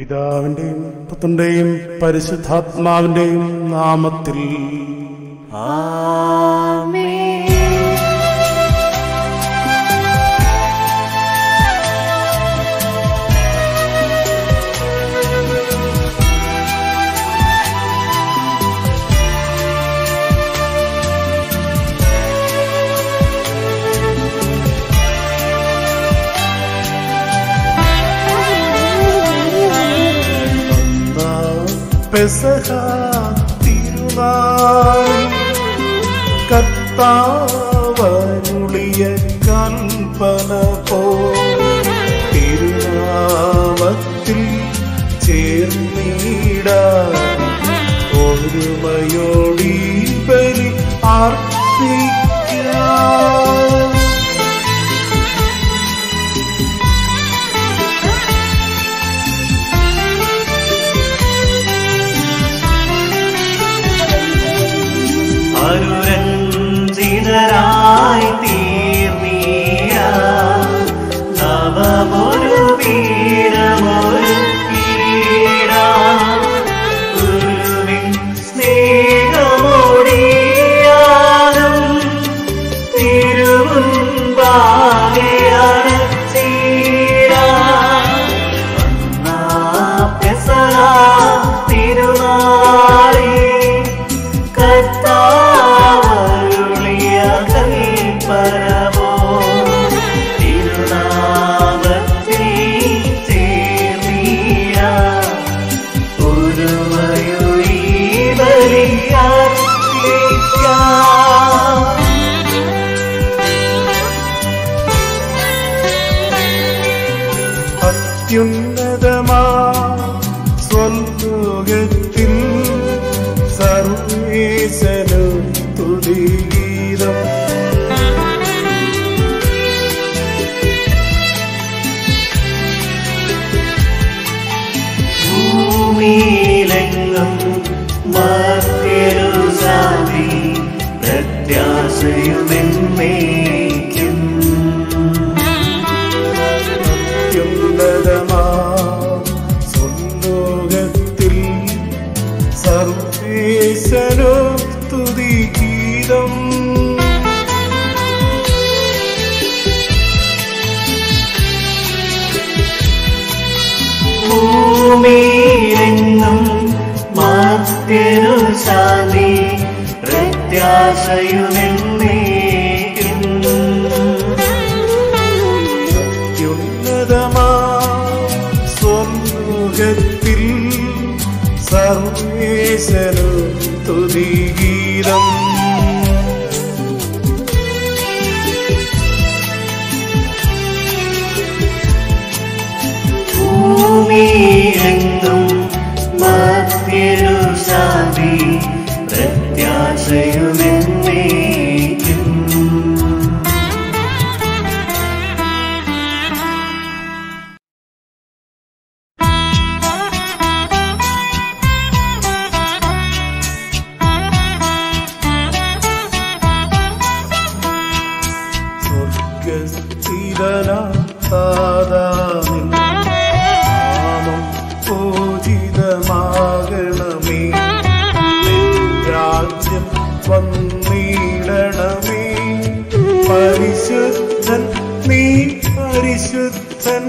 പിതാവിന്റെയും പുത്രന്റെയും പരിശുദ്ധാത്മാവിന്റെയും നാമത്തിൽ പെസഹ തിരുനാൾ കർത്താവരുളിയ കൽപ്പന പോ തിരുനാമത്തിൽ ചേർന്നിട ഒരുമയോടി ബലി അർപ്പിക്കാം അനുരഞ്ജിതരായി തീർന്നീര നവമൊരു പീഠമൊരു പീഡ ഗുരുവിൻ സ്നേഹമോടിയാലും തിരുമുൻപാകെയാണ് തിരുനാളി കർത്താവരുളിയ കൽപ്പനമോ തിരുനാമത്തിൽ ചേർന്നീര ഒരുമയൊഴി ബലിയർപ്പിക്കാം അത്യുന്നതമാ സ്വലോകത്തിൽ സർവേശനു തുതിഗീതം ഭൂമിയിലെങ്ങും മർത്യരു ശാന്തി പ്രത്യാശയുമെന്നേക്കും അത്യുന്നതമാ സ്വലോകത്തിൽ സർവേശനു തുതിഗീതം ഭൂമിയിലെങ്ങും മർത്യരു ശാന്തി പ്രത്യാശയുമെന്നേക്കും അത്യുന്നതമാ സ്വർഗത്തിൽ സർവേശനു തുതിഗീതം ഭൂമിയെങ്ങും മർത്യരു ശാന്തി പ്രത്യാശയുമെന്നേക്കും സ്വർഗസ്ഥിരനാഥാനിൻ നാമം പൂജിതമാകണമേ നിൻ രാജ്യം വന്നിടണമേ പരിശുദ്ധൻ നീ പരിശുദ്ധൻ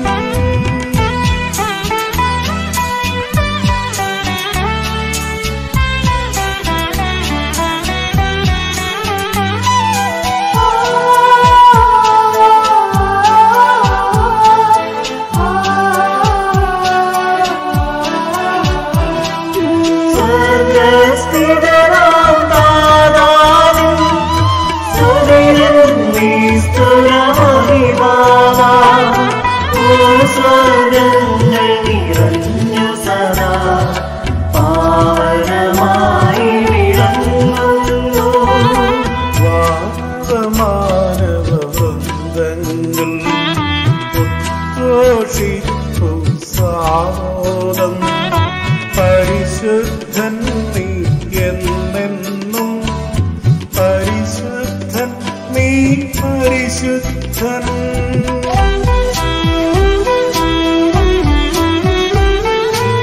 സ്വർഗസ്ഥിതനാം താതാവിൻ സുതനും നീ സ്തുരമഹിമാവാ. ഭൂസ്വർഗങ്ങൾ നിറഞ്ഞു സദാ പാവനമായി വിളങ്ങുന്നു വാനവമാനവ വൃന്ദങ്ങൾ ഉദ്ഘോഷിപ്പു സാമോദം പരിശുദ്ധൻ നീ എന്നെന്നും പരിശുദ്ധൻ നീ പരിശുദ്ധൻ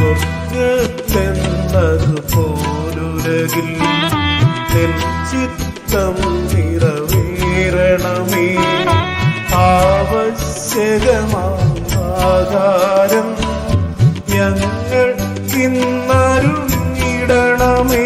സ്വർഗത്തെന്നത് പോലുലകിൽ നിൻ ചിത്തം നിറവേറണമേ ആവശ്യകമാകാരം ഞങ്ങൾ ഇന്നരുങ്ങിടണമേ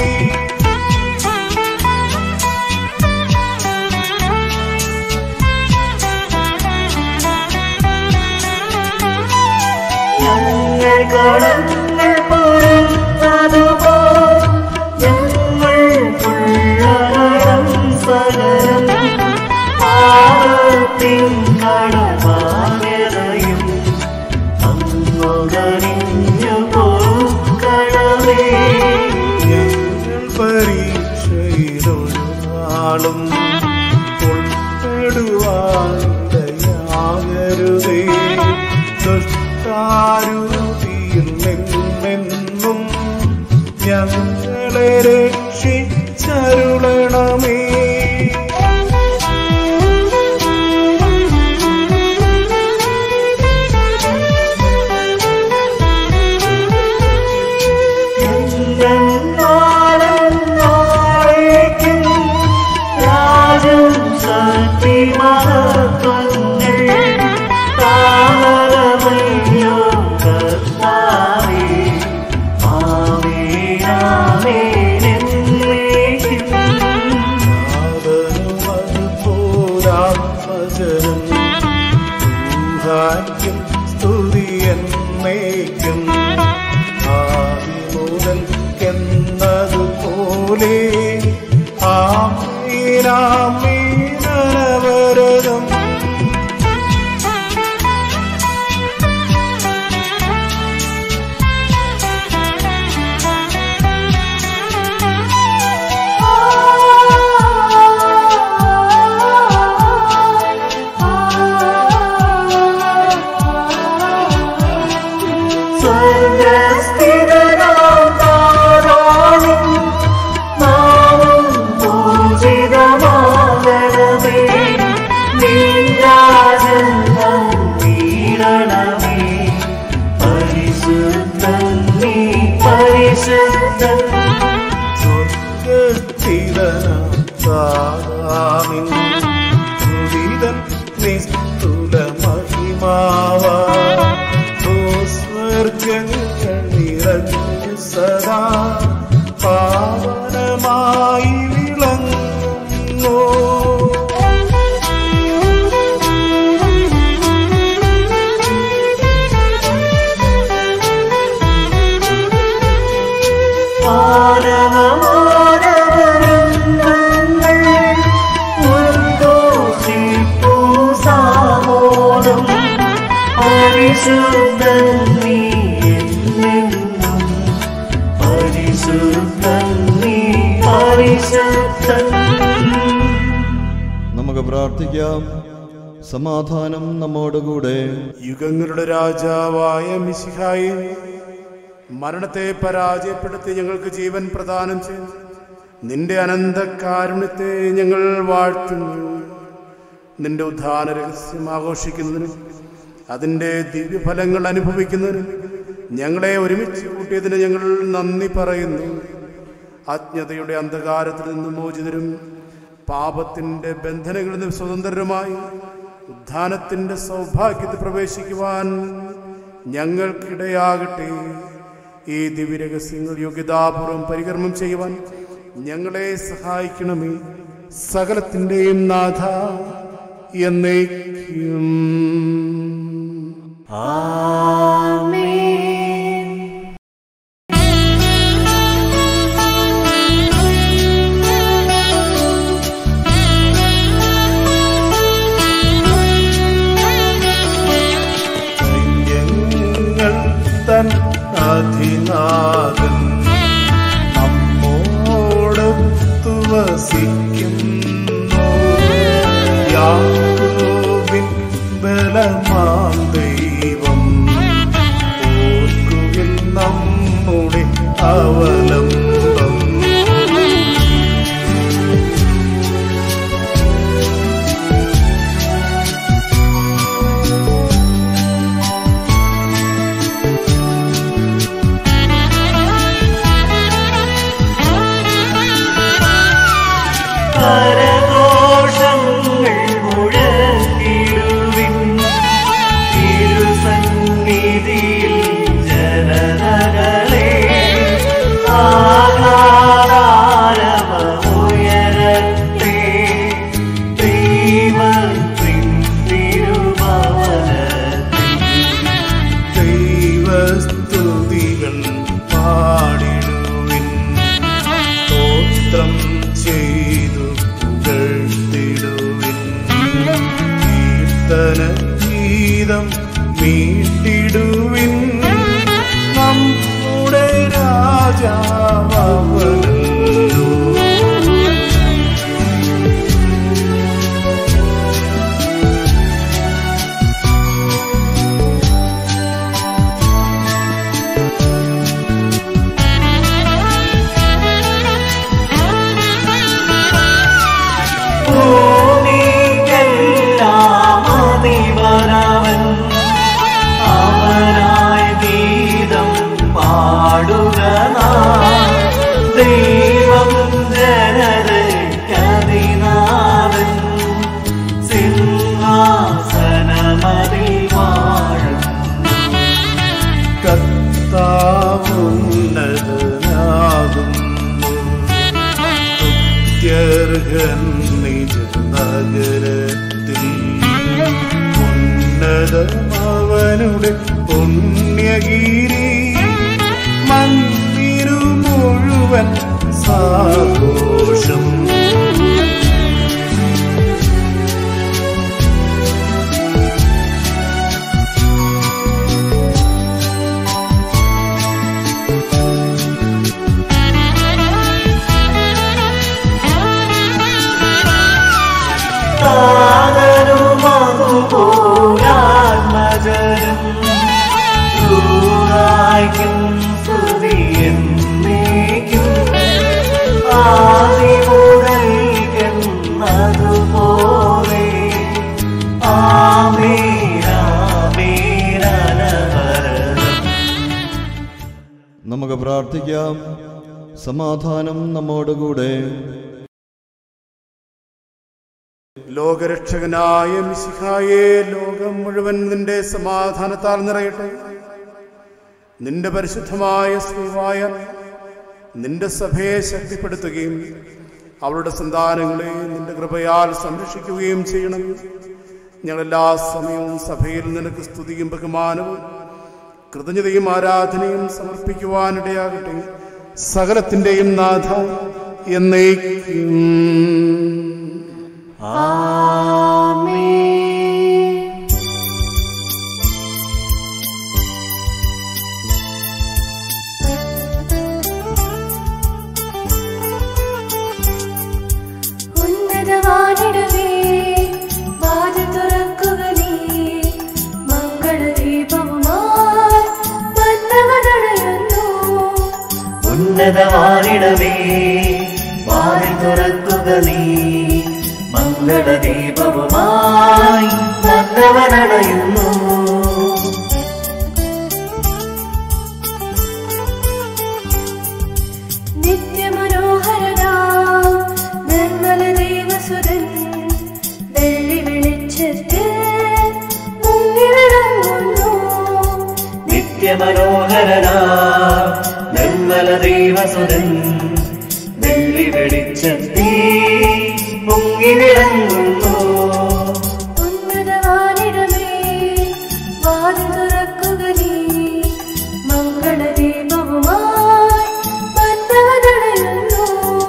ഞങ്ങൾ കടങ്ങൾ പൊറുത്തതുപോ ഞങ്ങൾ പുള്ളകടം സകലം പാപത്തിൻ കടമാകരയും അങ്ങുകണിഞ്ഞു പൊറുക്കണമേ ഞങ്ങൾ പരീക്ഷയിലൊരു നാളും ഉൾപ്പെടുവാനിടയാകരുതേ ദുഷ്ടാരൂപിയിൽ നിന്നെന്നും ഞങ്ങളെ രക്ഷിച്ചരുളണമേ നാളം നാളേക്കും രാജം ശക്തി മഹത്വങ്ങൾ താമരമയ്യോ കർത്താവേ ആമേനാമേനെന്നേക്കും നാദനുമതുപോരാത്മജനം ൂഹായ്ക്കും സ്തുതി എന്നേക്കും ആദി മുതൽക്കെന്നതുപോലെ ആമീനാമീനവരകം സ്വർഗസ്ഥിതനാം താരാവിൻ നാമം പൂജിതമാകണമേ. നിൻ രാജ്യം വന്നിടണമേ. പരിശുദ്ധൻ നീ പരിശുദ്ധൻ സ്വർഗസ്ഥിതനാമിൻ ദുരിതൻ നിസ്തുല മഹിമാവ സ്വർഗങ്ങൾ നിറഞ്ഞു സദാ പാവനമായി വിളങ്ങുന്നു മാനവമാനവവൃന്ദങ്ങൾ ഉദ്ഘോഷിപ്പൂ സാമോദം. പരിശുദ്ധൻ നീ എന്നെന്നും. പരിശുദ്ധൻ നീ പരിശുദ്ധൻ നമുക്ക് പ്രാർത്ഥിക്കാം സമാധാനം നമ്മോടുകൂടെ യുഗങ്ങളുടെ രാജാവായ മിശിഹായി മരണത്തെ പരാജയപ്പെടുത്തി ഞങ്ങൾക്ക് ജീവൻ പ്രദാനം ചെയ്തു നിന്റെ അനന്ത കാരുണ്യത്തെ ഞങ്ങൾ വാഴ്ത്തുന്നു നിന്റെ ഉദ്ധാന രഹസ്യം ആഘോഷിക്കുന്നതിനും അതിൻ്റെ ദിവ്യഫലങ്ങൾ അനുഭവിക്കുന്നതിനും ഞങ്ങളെ ഒരുമിച്ച് കൂട്ടിയതിന് ഞങ്ങൾ നന്ദി പറയുന്നു അജ്ഞതയുടെ അന്ധകാരത്തിൽ നിന്ന് മോചിതരും പാപത്തിൻ്റെ ബന്ധനങ്ങളിൽ നിന്ന് സ്വതന്ത്രരുമായി ഉദ്ധാനത്തിൻ്റെ സൗഭാഗ്യത്തിൽ പ്രവേശിക്കുവാൻ ഞങ്ങൾക്കിടയാകട്ടെ ഈ ദിവ്യരഹസ്യങ്ങൾ യോഗ്യതാപൂർവം പരികർമ്മം ചെയ്യുവാൻ ഞങ്ങളെ സഹായിക്കണമേ സകലത്തിൻ്റെയും നാഥ എന്നേക്കും സൈന്യങ്ങൾ തൻ അധിനാഥൻ നമ്മോടൊത്തു വസിക്കുന്നു യാക്കോബിൻ ബലമാം ദൈവം സ്തുതികൾ പാടിടുവിൻ സ്തോത്രം ചെയ്തു പുകഴ്ത്തിടുവിൻ കീർത്തന ഗീതം മീട്ടിടുവിൻ നമ്മുടെ രാജാവല്ലോ ഭൂമിക്കെല്ലാം അതിവരവൻ അവനായ ഗീതം പാടുക നാം. ദൈവം ജനതയ്ക്കതിനാഥൻ സിംഹാസനമതിൽ വാഴും കർത്താവുന്നതനാകുന്നു സ്തുത്യർഹൻ നിജ നഗരത്തിൽ ഉന്നതമവനുടെ പുണ്യഗിരി മന്ദിരു മുഴുവൻ സാഘോഷം താതനുമതുപോലാത്മജനും ദൂരായ്ക്കും സ്തുതിയെന്നേക്കും ആദിമുതൽക്കെന്നതുപോലെ ആമേനാമേനവരതം നമുക്ക് പ്രാർത്ഥിക്കാം സമാധാനം നമ്മോടുകൂടെ ലോകരക്ഷകനായ മിശിഹായെ ലോകം മുഴുവൻ നിന്റെ സമാധാനത്താൽ നിറയട്ടെ നിന്റെ പരിശുദ്ധമായ സ്നേഹമായ നിന്റെ സഭയെ ശക്തിപ്പെടുത്തുകയും അവളുടെ സന്താനങ്ങളെ നിന്റെ കൃപയാൽ സംരക്ഷിക്കുകയും ചെയ്യണം ഞങ്ങളെല്ലാ സമയവും സഭയിൽ നിനക്ക് സ്തുതിയും ബഹുമാനവും കൃതജ്ഞതയും ആരാധനയും സമർപ്പിക്കുവാനിടയാകട്ടെ സകലത്തിന്റെയും നാഥ എന്നേക്കും ഉന്നതവാനിടവേ വാതിൽ തുറക്കുക നീ മംഗളദീപവുമായി വന്നവനടയുന്നു ഉന്നതമാനിടവേ വാതിൽ തുറക്കുക നീ മംഗളദീപവുമായി വന്നവനടയുന്നു നിത്യമനോഹരനാം നിർമ്മല ദൈവസുരൻ വെള്ളി വെളിച്ചത്തിൽ മുങ്ങി വിളങ്ങുന്നു നിത്യമനോഹരനാ നിർമ്മല ദൈവസുതൻ വെള്ളി വെളിച്ചത്തീ മുങ്ങി വിളങ്ങുന്നു ഉന്നതവാനിടമേ വാതിൽ തുറക്കുക നീ മംഗളദീപവുമായി വന്നവനടയുന്നു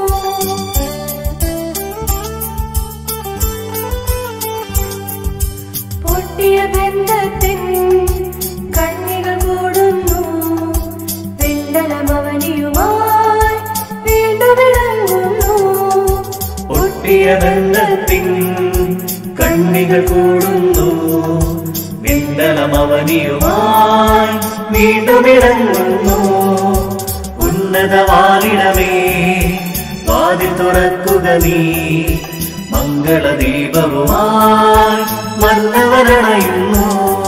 പൊട്ടിയ ബന്ധത്തിൻ കണ്ണികൾ കൂടുന്നു പിണ്ടലമവനിയുമായി വീണ്ടും വിളങ്ങുന്നു പൊട്ടിയ ബന്ധത്തിൻ കണ്ണികൾ കൂടുന്നു വിണ്ടലമവനിയുമായി വീണ്ടും ഇറങ്ങുന്നു ഉന്നതവാനിടമേ വാതിൽ തുറക്കുക നീ മംഗളദീപവുമായി മന്നവനണയുന്നു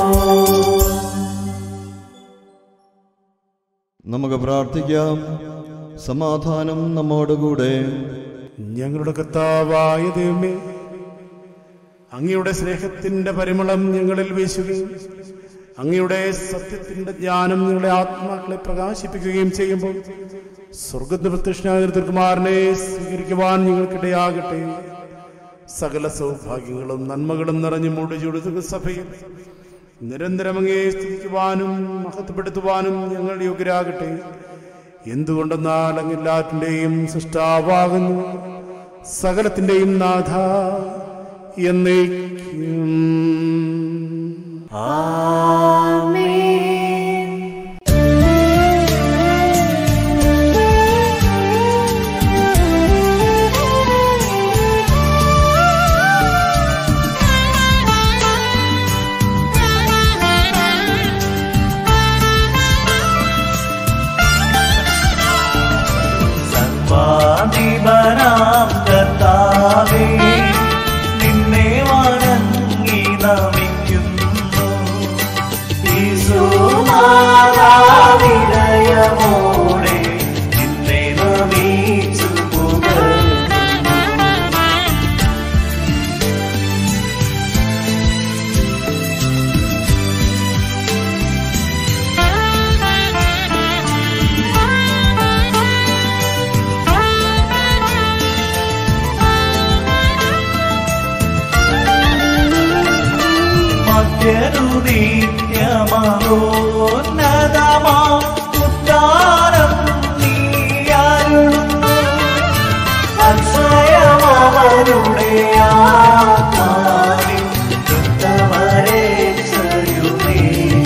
നമുക്ക് പ്രാർത്ഥിക്കാം സമാധാനം നമ്മോടുകൂടെ ഞങ്ങളുടെ കർത്താവായ ദൈവമേ അങ്ങയുടെ സ്നേഹത്തിന്റെ പരിമളം ഞങ്ങളിൽ വീശുകയും അങ്ങയുടെ സത്യത്തിന്റെ ജ്ഞാനം ഞങ്ങളുടെ ആത്മാക്കളെ പ്രകാശിപ്പിക്കുകയും ചെയ്യുമ്പോൾ സ്വർഗത്തിന് പ്രത്യക്ഷനായ തിരുക്കുമാരനെ സ്വീകരിക്കുവാൻ ഞങ്ങൾക്കിടയാകട്ടെ സകല സൗഭാഗ്യങ്ങളും നന്മകളും നിറഞ്ഞു മൂടി ചുടുത്തുക സഭയിൽ നിരന്തരം അങ്ങേ സ്തുതിക്കുവാനും മഹത്വപ്പെടുത്തുവാനും ഞങ്ങൾ യോഗ്യരാകട്ടെ എന്തുകൊണ്ടെന്നാൽ അങ്ങെല്ലാറ്റിൻ്റെയും സൃഷ്ടാവാകുന്നു സകലത്തിൻ്റെയും നാഥ എന്നേക്കും ആമേൻ സർവാധിപനാം കർത്താവേ നിന്നെ വണങ്ങി നമിക്കുന്നു ഈശോമാതാവിനയമോടെ നിന്നെ നമിച്ചു പുകഴ്ത്തുന്നു മധ്യരുദീത്യമോന്നതമാ ഉദ്ധാരം നീയാരുളുന്നു അക്ഷയമവരുടെ ആത്മാവിൽ ഉത്തമരേശ്വരുമേ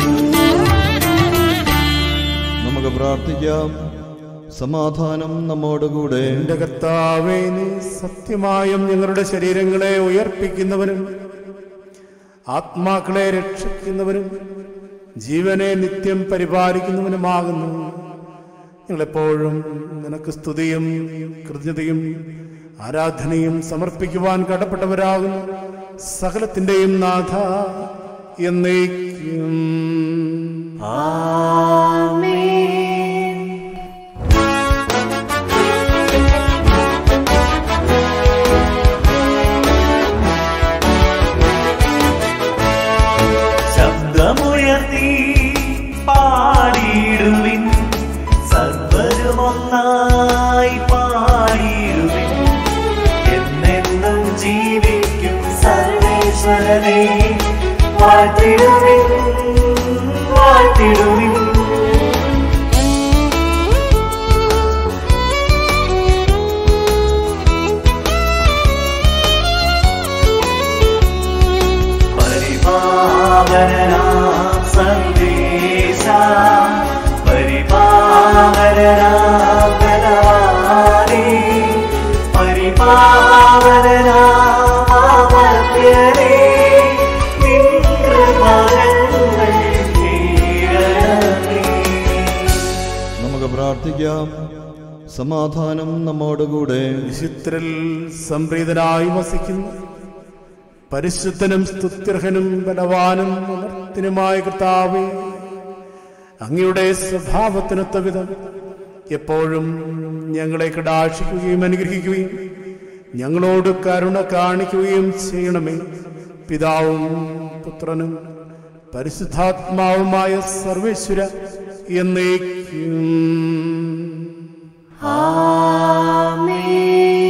നമുക്ക് പ്രാർത്ഥിക്കാം സമാധാനം നമ്മോടുകൂടെ എന്റെ കർത്താവേ നീ സത്യമായും ഞങ്ങളുടെ ശരീരങ്ങളെ ഉയർപ്പിക്കുന്നവനും ആത്മാക്കളെ രക്ഷിക്കുന്നവനും ജീവനെ നിത്യം പരിപാലിക്കുന്നവനുമാകുന്നു ഞങ്ങളെപ്പോഴും നിനക്ക് സ്തുതിയും കൃതജ്ഞതയും ആരാധനയും സമർപ്പിക്കുവാൻ കടപ്പെട്ടവരാകുന്നു സകലത്തിൻ്റെയും നാഥ എന്നേക്കും ആമേൻ ശബ്ദമുയർത്തി പാടിയിടുവിൻ സർവരുമൊന്നായി പാടിയിടുവിൻ എന്നെന്നും ജീവിക്കും സർവേശ്വരനെ വാഴ്ത്തിടുവിൻ വാഴ്ത്തിടുവിൻ പരിപാവനാം സന്ദേശ പരിപാവനാം ബലവാനേ പരിപാവനാം അമർത്യനേ നിൻ കൃപകൾ തീരണമേ നമുക്ക് പ്രാർത്ഥിക്കാം സമാധാനം നമ്മോടുകൂടെ വിശുദ്ധരിൽ സംപ്രീതനായി വസിക്കുന്നു പരിശുദ്ധനും സ്തുത്യർഹനും ബലവാനും അമർത്തിനുമായ കർത്താവേ അങ്ങയുടെ സ്വഭാവത്തിനൊത്ത വിധം എപ്പോഴും ഞങ്ങളെ കടാക്ഷിക്കുകയും അനുഗ്രഹിക്കുകയും ഞങ്ങളോട് കരുണ കാണിക്കുകയും ചെയ്യണമേ പിതാവും പുത്രനും പരിശുദ്ധാത്മാവുമായ സർവേശ്വര എന്നേക്കും ആമേൻ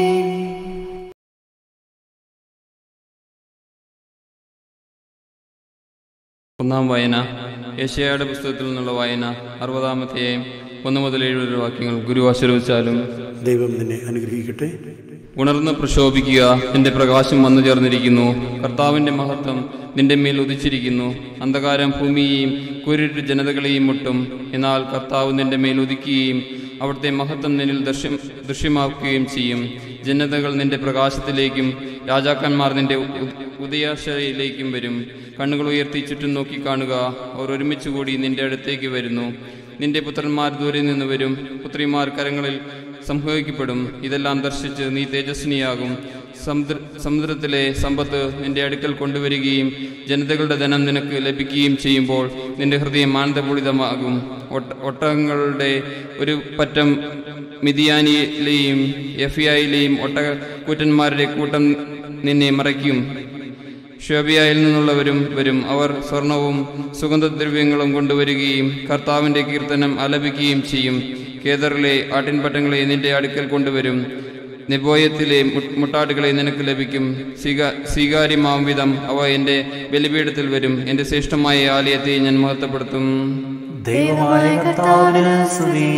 ഒന്നാം വായന യശയായുടെ പുസ്തകത്തിൽ നിന്നുള്ള വായന അറുപതാമത്തെയും ഒന്ന് മുതൽ ഏഴ് വരെ വാക്യങ്ങൾ ഗുരു ആശീർവദിച്ചാലും ദൈവം നിന്നെ അനുഗ്രഹിക്കട്ടെ ഉണർന്ന് പ്രക്ഷോഭിക്കുക നിന്റെ പ്രകാശം വന്നു ചേർന്നിരിക്കുന്നു കർത്താവിന്റെ മഹത്വം നിന്റെ മേൽ ഉദിച്ചിരിക്കുന്നു അന്ധകാരം ഭൂമിയെയും കുരുട്ട് ജനതകളെയും മുട്ടും എന്നാൽ കർത്താവ് നിന്റെ മേൽ ഉദിക്കുകയും അവിടുത്തെ മഹത്വം നിന്നിൽ ദൃശ്യം ദൃശ്യമാക്കുകയും ചെയ്യും ജനതകൾ നിന്റെ പ്രകാശത്തിലേക്കും രാജാക്കന്മാർ നിന്റെ ഉ- ഉദയാശയിലേക്കും വരും കണ്ണുകൾ ഉയർത്തി ചുറ്റും നോക്കി കാണുക അവർ ഒരുമിച്ച് കൂടി നിന്റെ അടുത്തേക്ക് വരുന്നു നിന്റെ പുത്രന്മാർ ദൂരെ നിന്ന് വരും പുത്രിമാർ കരങ്ങളിൽ സംഭവിക്കപ്പെടും ഇതെല്ലാം ദർശിച്ച് നീ തേജസ്വിനിയാകും സമുദ്ര സമുദ്രത്തിലെ സമ്പത്ത് നിന്റെ അടുക്കൽ കൊണ്ടുവരികയും ജനതകളുടെ ധനം നിനക്ക് ലഭിക്കുകയും ചെയ്യുമ്പോൾ നിന്റെ ഹൃദയം ആനന്ദപൂരിതമാകും ഒട്ട ഒട്ടകങ്ങളുടെ ഒരു പറ്റം മിതിയാനിയിലെയും എഫിയായിലെയും ഒട്ടകൂറ്റന്മാരുടെ കൂട്ടം നിന്നെ മറയ്ക്കും ഷോബിയായിൽ നിന്നുള്ളവരും വരും അവർ സ്വർണവും സുഗന്ധദ്രവ്യങ്ങളും കൊണ്ടുവരികയും കർത്താവിന്റെ കീർത്തനം ആലപിക്കുകയും ചെയ്യും കേദറിലെ ആട്ടിൻപറ്റങ്ങളെ നിന്റെ അടുക്കൽ കൊണ്ടുവരും നെബോയത്തിലെ മു- മുട്ടാടുകളെ നിനക്ക് ലഭിക്കും സ്വീകാ സ്വീകാര്യമാം വിധം അവ എൻ്റെ ബലിപീഠത്തിൽ വരും എൻ്റെ ശ്രേഷ്ഠമായ ആലയത്തെ ഞാൻ മഹത്വപ്പെടുത്തും ദൈവമായ കർത്താവിന് സ്തുതി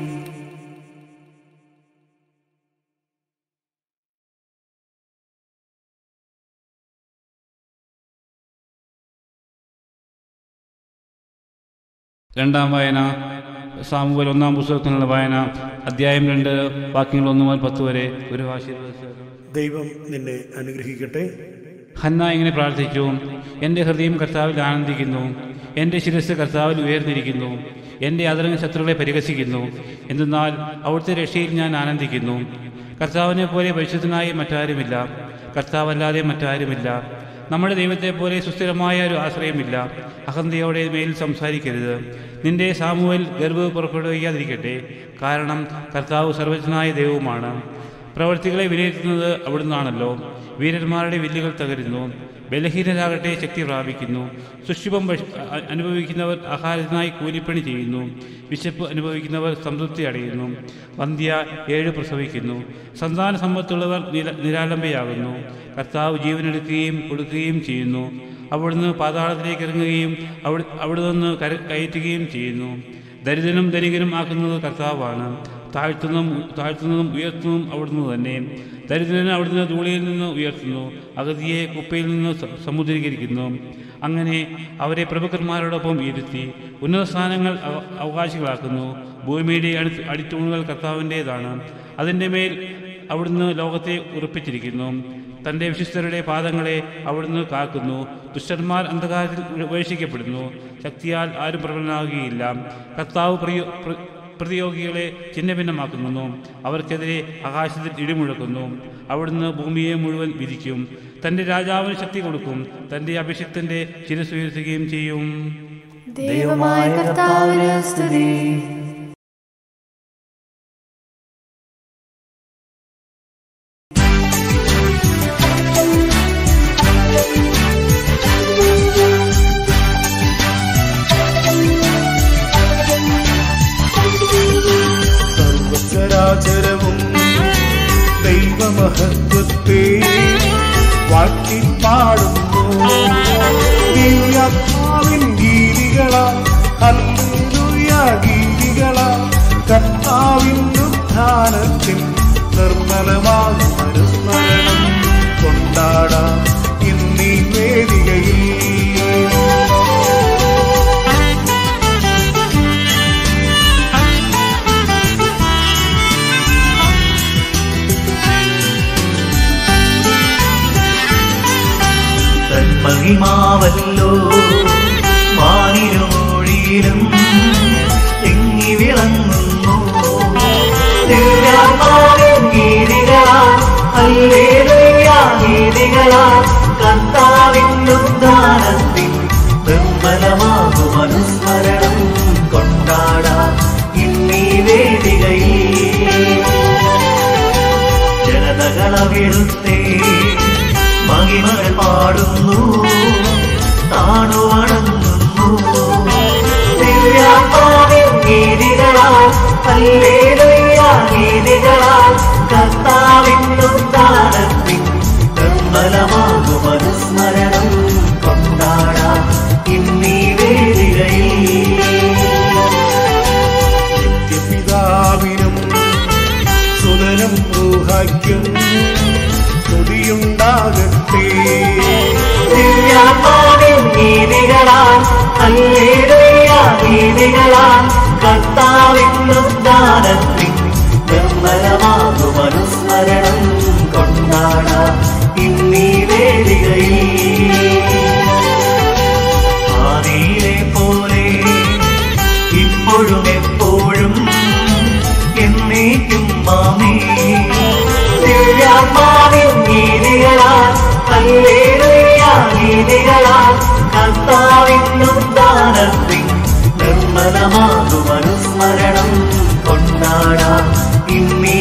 രണ്ടാം വായന സാമുവൽ ഒന്നാം പുസ്തകത്തിനുള്ള വായന അധ്യായം രണ്ട് വാക്യങ്ങൾ ഒന്ന് മുതൽ പത്ത് വരെ ഒരു ഭാഷയിൽ ദൈവം നിന്നെ അനുഗ്രഹിക്കട്ടെ ഹന്ന ഇങ്ങനെ പ്രാർത്ഥിച്ചു എൻ്റെ ഹൃദയം കർത്താവിൽ ആനന്ദിക്കുന്നു എൻ്റെ ശിരസ് കർത്താവിൽ ഉയർന്നിരിക്കുന്നു എൻ്റെ അതരങ്ങ് ശത്രുക്കളെ പരിഹസിക്കുന്നു എന്തെന്നാൽ അവിടുത്തെ രക്ഷയിൽ ഞാൻ ആനന്ദിക്കുന്നു കർത്താവിനെ പോലെ പരിശുദ്ധനായി മറ്റാരുമില്ല കർത്താവല്ലാതെ മറ്റാരുമില്ല നമ്മുടെ ദൈവത്തെ പോലെ സുസ്ഥിരമായ ഒരു ആശ്രയമില്ല അഹന്തയോടെ മേൽ സംസാരിക്കരുത് നിന്റെ സാമൂഹൽ ഗർവ് പുറപ്പെടുവിക്കാതിരിക്കട്ടെ കാരണം കർത്താവ് സർവജ്ഞനായ ദൈവവുമാണ് പ്രവർത്തികളെ വിലയിരുത്തുന്നത് അവിടുന്നാണല്ലോ വീരന്മാരുടെ വില്ലുകൾ തകരുന്നു ബലഹീനരാകട്ടെ ശക്തി പ്രാപിക്കുന്നു സുഷിപം ഭക്ഷ- അ- അനുഭവിക്കുന്നവർ ആഹാരത്തിനായി കൂലിപ്പണി ചെയ്യുന്നു വിശപ്പ് അനുഭവിക്കുന്നവർ സംതൃപ്തി അടയുന്നു വന്ധ്യ ഏഴ് പ്രസവിക്കുന്നു സന്താന സമ്പത്തുള്ളവർ നില നിരാലംബയാകുന്നു കർത്താവ് ജീവനെടുക്കുകയും കൊടുക്കുകയും ചെയ്യുന്നു അവിടുന്ന് പാതാളത്തിലേക്ക് ഇറങ്ങുകയും അവിടെ അവിടെ നിന്ന് കര കയറ്റുകയും ചെയ്യുന്നു ദരിദ്രനും ധനികനും ആക്കുന്നത് കർത്താവാണ് താഴ്ത്തുന്നതും താഴ്ത്തുന്നതും ഉയർത്തുന്നതും അവിടുന്ന് തന്നെ ദരിദ്രനെ അവിടുന്ന് ധൂളിയിൽ നിന്ന് ഉയർത്തുന്നു അഗതിയെ കുപ്പയിൽ നിന്ന് സ- സമുദ്രീകരിക്കുന്നു അങ്ങനെ അവരെ പ്രഭുക്കന്മാരോടൊപ്പം ഇരുത്തി ഉന്നത സ്ഥാനങ്ങൾ അവ- അവകാശികളാക്കുന്നു ഭൂമിയുടെ അടി അടിത്തൂണുകൾ കർത്താവിൻ്റേതാണ് അതിൻ്റെ മേൽ അവിടുന്ന് ലോകത്തെ ഉറപ്പിച്ചിരിക്കുന്നു തൻ്റെ വിശുദ്ധരുടെ പാദങ്ങളെ അവിടുന്ന് കാക്കുന്നു ദുഷ്ടന്മാർ അന്ധകാരത്തിൽ ഉപേക്ഷിക്കപ്പെടുന്നു ശക്തിയാൽ ആരും പ്രബലനാകുകയില്ല കർത്താവ് പ്രിയ പ്ര- പ്രതിയോഗികളെ ഛിന്നഭിന്നമാക്കുന്നു അവർക്കെതിരെ ആകാശത്തിൽ ഇടിമുഴക്കുന്നു അവിടുന്ന് ഭൂമിയെ മുഴുവൻ വിധിക്കും തൻ്റെ രാജാവിന് ശക്തി കൊടുക്കും തൻ്റെ അഭിഷക്തൻ്റെ ശിരസ് ഉയർത്തുകയും ചെയ്യും ദൈവമായ കർത്താവിന് സ്തുതി സർവചരാചരവും ദൈവമഹത്വത്തെ വാഴ്ത്തിപ്പാടുന്നു ദിവ്യാത്മാവിൻ ഗീതികളാ ഹല്ലേലൂയ ഗീതികളാ കർത്താവിൻ ഉത്ഥാനത്തിൽ നിർമ്മലമാകും അനുസ്മരണം കൊണ്ടാടാം ഇന്നീ വേദികയിൽ തന്മഹിമാവല്ലോ വാനിരുമൊഴിയിലും തിങ്ങി വിളങ്ങുന്നു ദിവ്യാത്മാവിൻ ഗീതികളാൽ ഹല്ലേലൂയ ഗീതികളാൽ കർത്താവിൻ ഉദ്ധാനത്തിൻ നിർമ്മലമാകും അനുസ്മരണം കൊണ്ടാടാം ഇന്നീ വേദികയിൽ ജനതകളവിടുത്തെ മഹിമകൾ പാടുന്നു താണു വണങ്ങുന്നു ദിവ്യാത്മാവിൻ ഗീതികളാൽ ഹല്ലേലൂയ ഗീതികളാൽ കർത്താവിൻ ഉദ്ധാനത്തിൻ നിർമ്മലമാകും അനുസ്മരണം കൊണ്ടാടാം ഇന്നീ വേദികയിൽ നിത്യപിതാവിനും സുതനും ഊഹയ്ക്കും സ്തുതിയുണ്ടാകട്ടെ ദിവ്യാത്മാവിൻ ഗീതികളാൽ ഹല്ലേലൂയ ഗീതികളാൽ കർത്താവിൻ ഉദ്ധാനത്തിൻ നിർമ്മലമാകും അനുസ്മരണം കൊണ്ടാടാം ഇന്നീ വേദികയിൽ ആദിയിലെ പോലെ ഇപ്പോഴും എപ്പോഴും എന്നേക്കും മാമേ ദിവ്യാത്മാവിൻ ഗീതികളാൽ ഹല്ലേലൂയ ഗീതികളാൽ കർത്താവിൻ ഉദ്ധാനത്തിൻ നിർമ്മലമാകും അനുസ്മരണം കൊണ്ടാടാം ഇന്നീ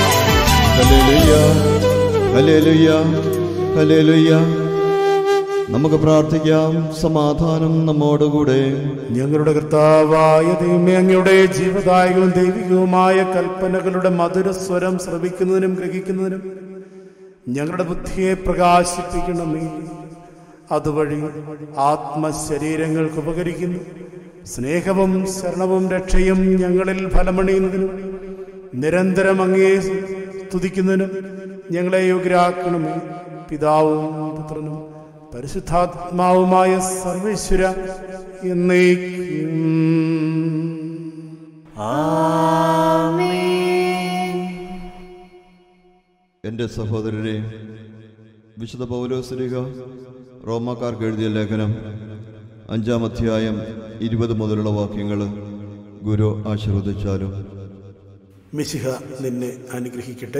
വേദികയിൽ ഹല്ലേലൂയ ഹല്ലേലൂയ ഹല്ലേലൂയ നമുക്ക് പ്രാർത്ഥിക്കാം സമാധാനം നമ്മോടുകൂടെ ഞങ്ങളുടെ കർത്താവായ ദൈവമേ അങ്ങയുടെ ജീവദായകവും ദൈവികവുമായ കൽപ്പനകളുടെ മധുരസ്വരം ശ്രവിക്കുന്നതിനും ഗ്രഹിക്കുന്നതിനും ഞങ്ങളുടെ ബുദ്ധിയെ പ്രകാശിപ്പിക്കണമേ അതുവഴി ആത്മശരീരങ്ങൾക്ക് ഉപകരിക്കുന്നു സ്നേഹവും ശരണവും രക്ഷയും ഞങ്ങളിൽ ഫലമണിയുന്നതിനും നിരന്തരം അങ്ങേ സ്തുതിക്കുന്നതിനും ഞങ്ങളെ യോഗ്യരാക്കണമേ പിതാവും പുത്രനും പരിശുദ്ധാത്മാവുമായ സർവേശ്വര എന്നേക്കും എൻ്റെ സഹോദരരെ വിശുദ്ധ പൗലോസ്ലിക റോമാക്കാർക്ക് എഴുതിയ ലേഖനം അഞ്ചാം അധ്യായം ഇരുപത് മുതലുള്ള വാക്യങ്ങൾ ഗുരു ആശീർവദിച്ചാലും മിശിഹ നിന്നെ അനുഗ്രഹിക്കട്ടെ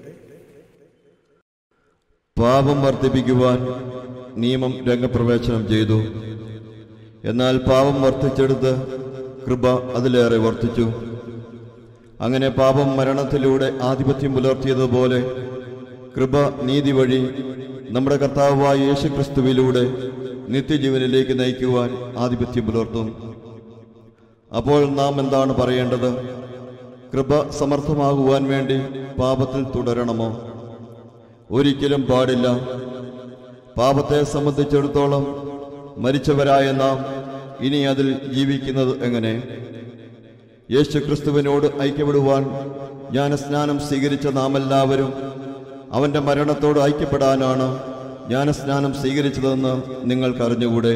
പാപം വർദ്ധിപ്പിക്കുവാൻ നിയമം രംഗപ്രവേശനം ചെയ്തു എന്നാൽ പാപം വർദ്ധിച്ചെടുത്ത് കൃപ അതിലേറെ വർദ്ധിച്ചു അങ്ങനെ പാപം മരണത്തിലൂടെ ആധിപത്യം പുലർത്തിയതുപോലെ കൃപ നീതി വഴി നമ്മുടെ കർത്താവായ യേശുക്രിസ്തുവിലൂടെ നിത്യജീവനിലേക്ക് നയിക്കുവാൻ ആധിപത്യം പുലർത്തും അപ്പോൾ നാം എന്താണ് പറയേണ്ടത് കൃപ സമർത്ഥമാകുവാൻ വേണ്ടി പാപത്തിൽ തുടരണമോ ഒരിക്കലും പാടില്ല പാപത്തെ സംബന്ധിച്ചിടത്തോളം മരിച്ചവരായ നാം ഇനി അതിൽ ജീവിക്കുന്നത് എങ്ങനെ യേശു ക്രിസ്തുവിനോട് ഐക്യപ്പെടുവാൻ ജ്ഞാനസ്നാനം സ്വീകരിച്ച നാം എല്ലാവരും അവന്റെ മരണത്തോട് ഐക്യപ്പെടാനാണ് ജ്ഞാനസ്നാനം സ്വീകരിച്ചതെന്ന് നിങ്ങൾക്കറിഞ്ഞുകൂടെ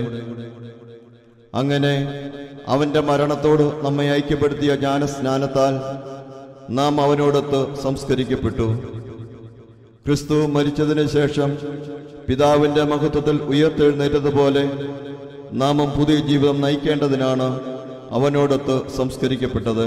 അങ്ങനെ അവന്റെ മരണത്തോട് നമ്മെ ഐക്യപ്പെടുത്തിയ ജ്ഞാനസ്നാനത്താൽ നാം അവനോടൊത്ത് സംസ്കരിക്കപ്പെട്ടു ക്രിസ്തു മരിച്ചതിന് ശേഷം പിതാവിന്റെ മഹത്വത്തിൽ ഉയർത്തെഴുന്നേറ്റതുപോലെ നാമും പുതിയ ജീവിതം നയിക്കേണ്ടതിനാണ് അവനോടൊത്ത് സംസ്കരിക്കപ്പെട്ടത്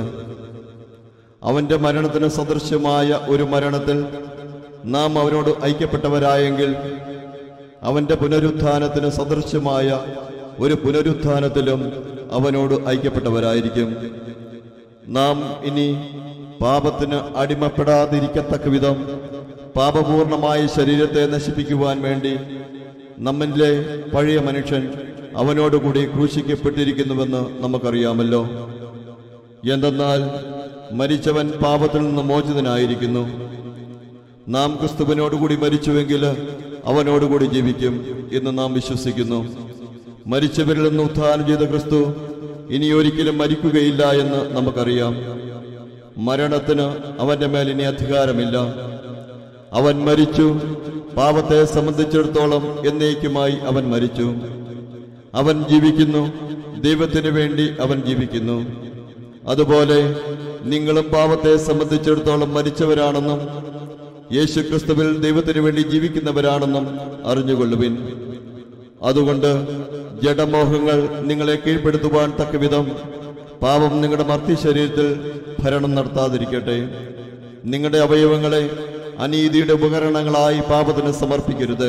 അവന്റെ മരണത്തിന് സദൃശ്യമായ ഒരു മരണത്തിൽ നാം അവനോട് ഐക്യപ്പെട്ടവരായെങ്കിൽ അവന്റെ പുനരുത്ഥാനത്തിന് സദൃശ്യമായ ഒരു പുനരുത്ഥാനത്തിലും അവനോട് ഐക്യപ്പെട്ടവരായിരിക്കും നാം ഇനി പാപത്തിന് അടിമപ്പെടാതിരിക്കത്തക്ക വിധം പാപപൂർണമായ ശരീരത്തെ നശിപ്പിക്കുവാൻ വേണ്ടി നമ്മിലെ പഴയ മനുഷ്യൻ അവനോടുകൂടി ക്രൂശിക്കപ്പെട്ടിരിക്കുന്നുവെന്ന് നമുക്കറിയാമല്ലോ എന്തെന്നാൽ മരിച്ചവൻ പാപത്തിൽ നിന്ന് മോചിതനായിരിക്കുന്നു നാം ക്രിസ്തുവിനോടുകൂടി മരിച്ചുവെങ്കിൽ അവനോടുകൂടി ജീവിക്കും എന്ന് നാം വിശ്വസിക്കുന്നു മരിച്ചവരിൽ നിന്ന് ഉത്ഥാനം ചെയ്ത ക്രിസ്തു ഇനി ഒരിക്കലും മരിക്കുകയില്ല എന്ന് നമുക്കറിയാം മരണത്തിന് അവന്റെ മേൽ ഇനി അധികാരമില്ല അവൻ മരിച്ചു പാപത്തെ സംബന്ധിച്ചിടത്തോളം എന്നേക്കുമായി അവൻ മരിച്ചു അവൻ ജീവിക്കുന്നു ദൈവത്തിന് വേണ്ടി അവൻ ജീവിക്കുന്നു അതുപോലെ നിങ്ങളും പാപത്തെ സംബന്ധിച്ചിടത്തോളം മരിച്ചവരാണെന്നും യേശു ക്രിസ്തുവിൽ ദൈവത്തിന് വേണ്ടി ജീവിക്കുന്നവരാണെന്നും അറിഞ്ഞുകൊള്ളുവിൻ അതുകൊണ്ട് ജഡമോഹങ്ങൾ നിങ്ങളെ കീഴ്പ്പെടുത്തുവാൻ തക്കവിധം പാപം നിങ്ങളുടെ മർത്തി ശരീരത്തിൽ ഭരണം നടത്താതിരിക്കട്ടെ നിങ്ങളുടെ അവയവങ്ങളെ അനീതിയുടെ ഉപകരണങ്ങളായി പാപത്തിന് സമർപ്പിക്കരുത്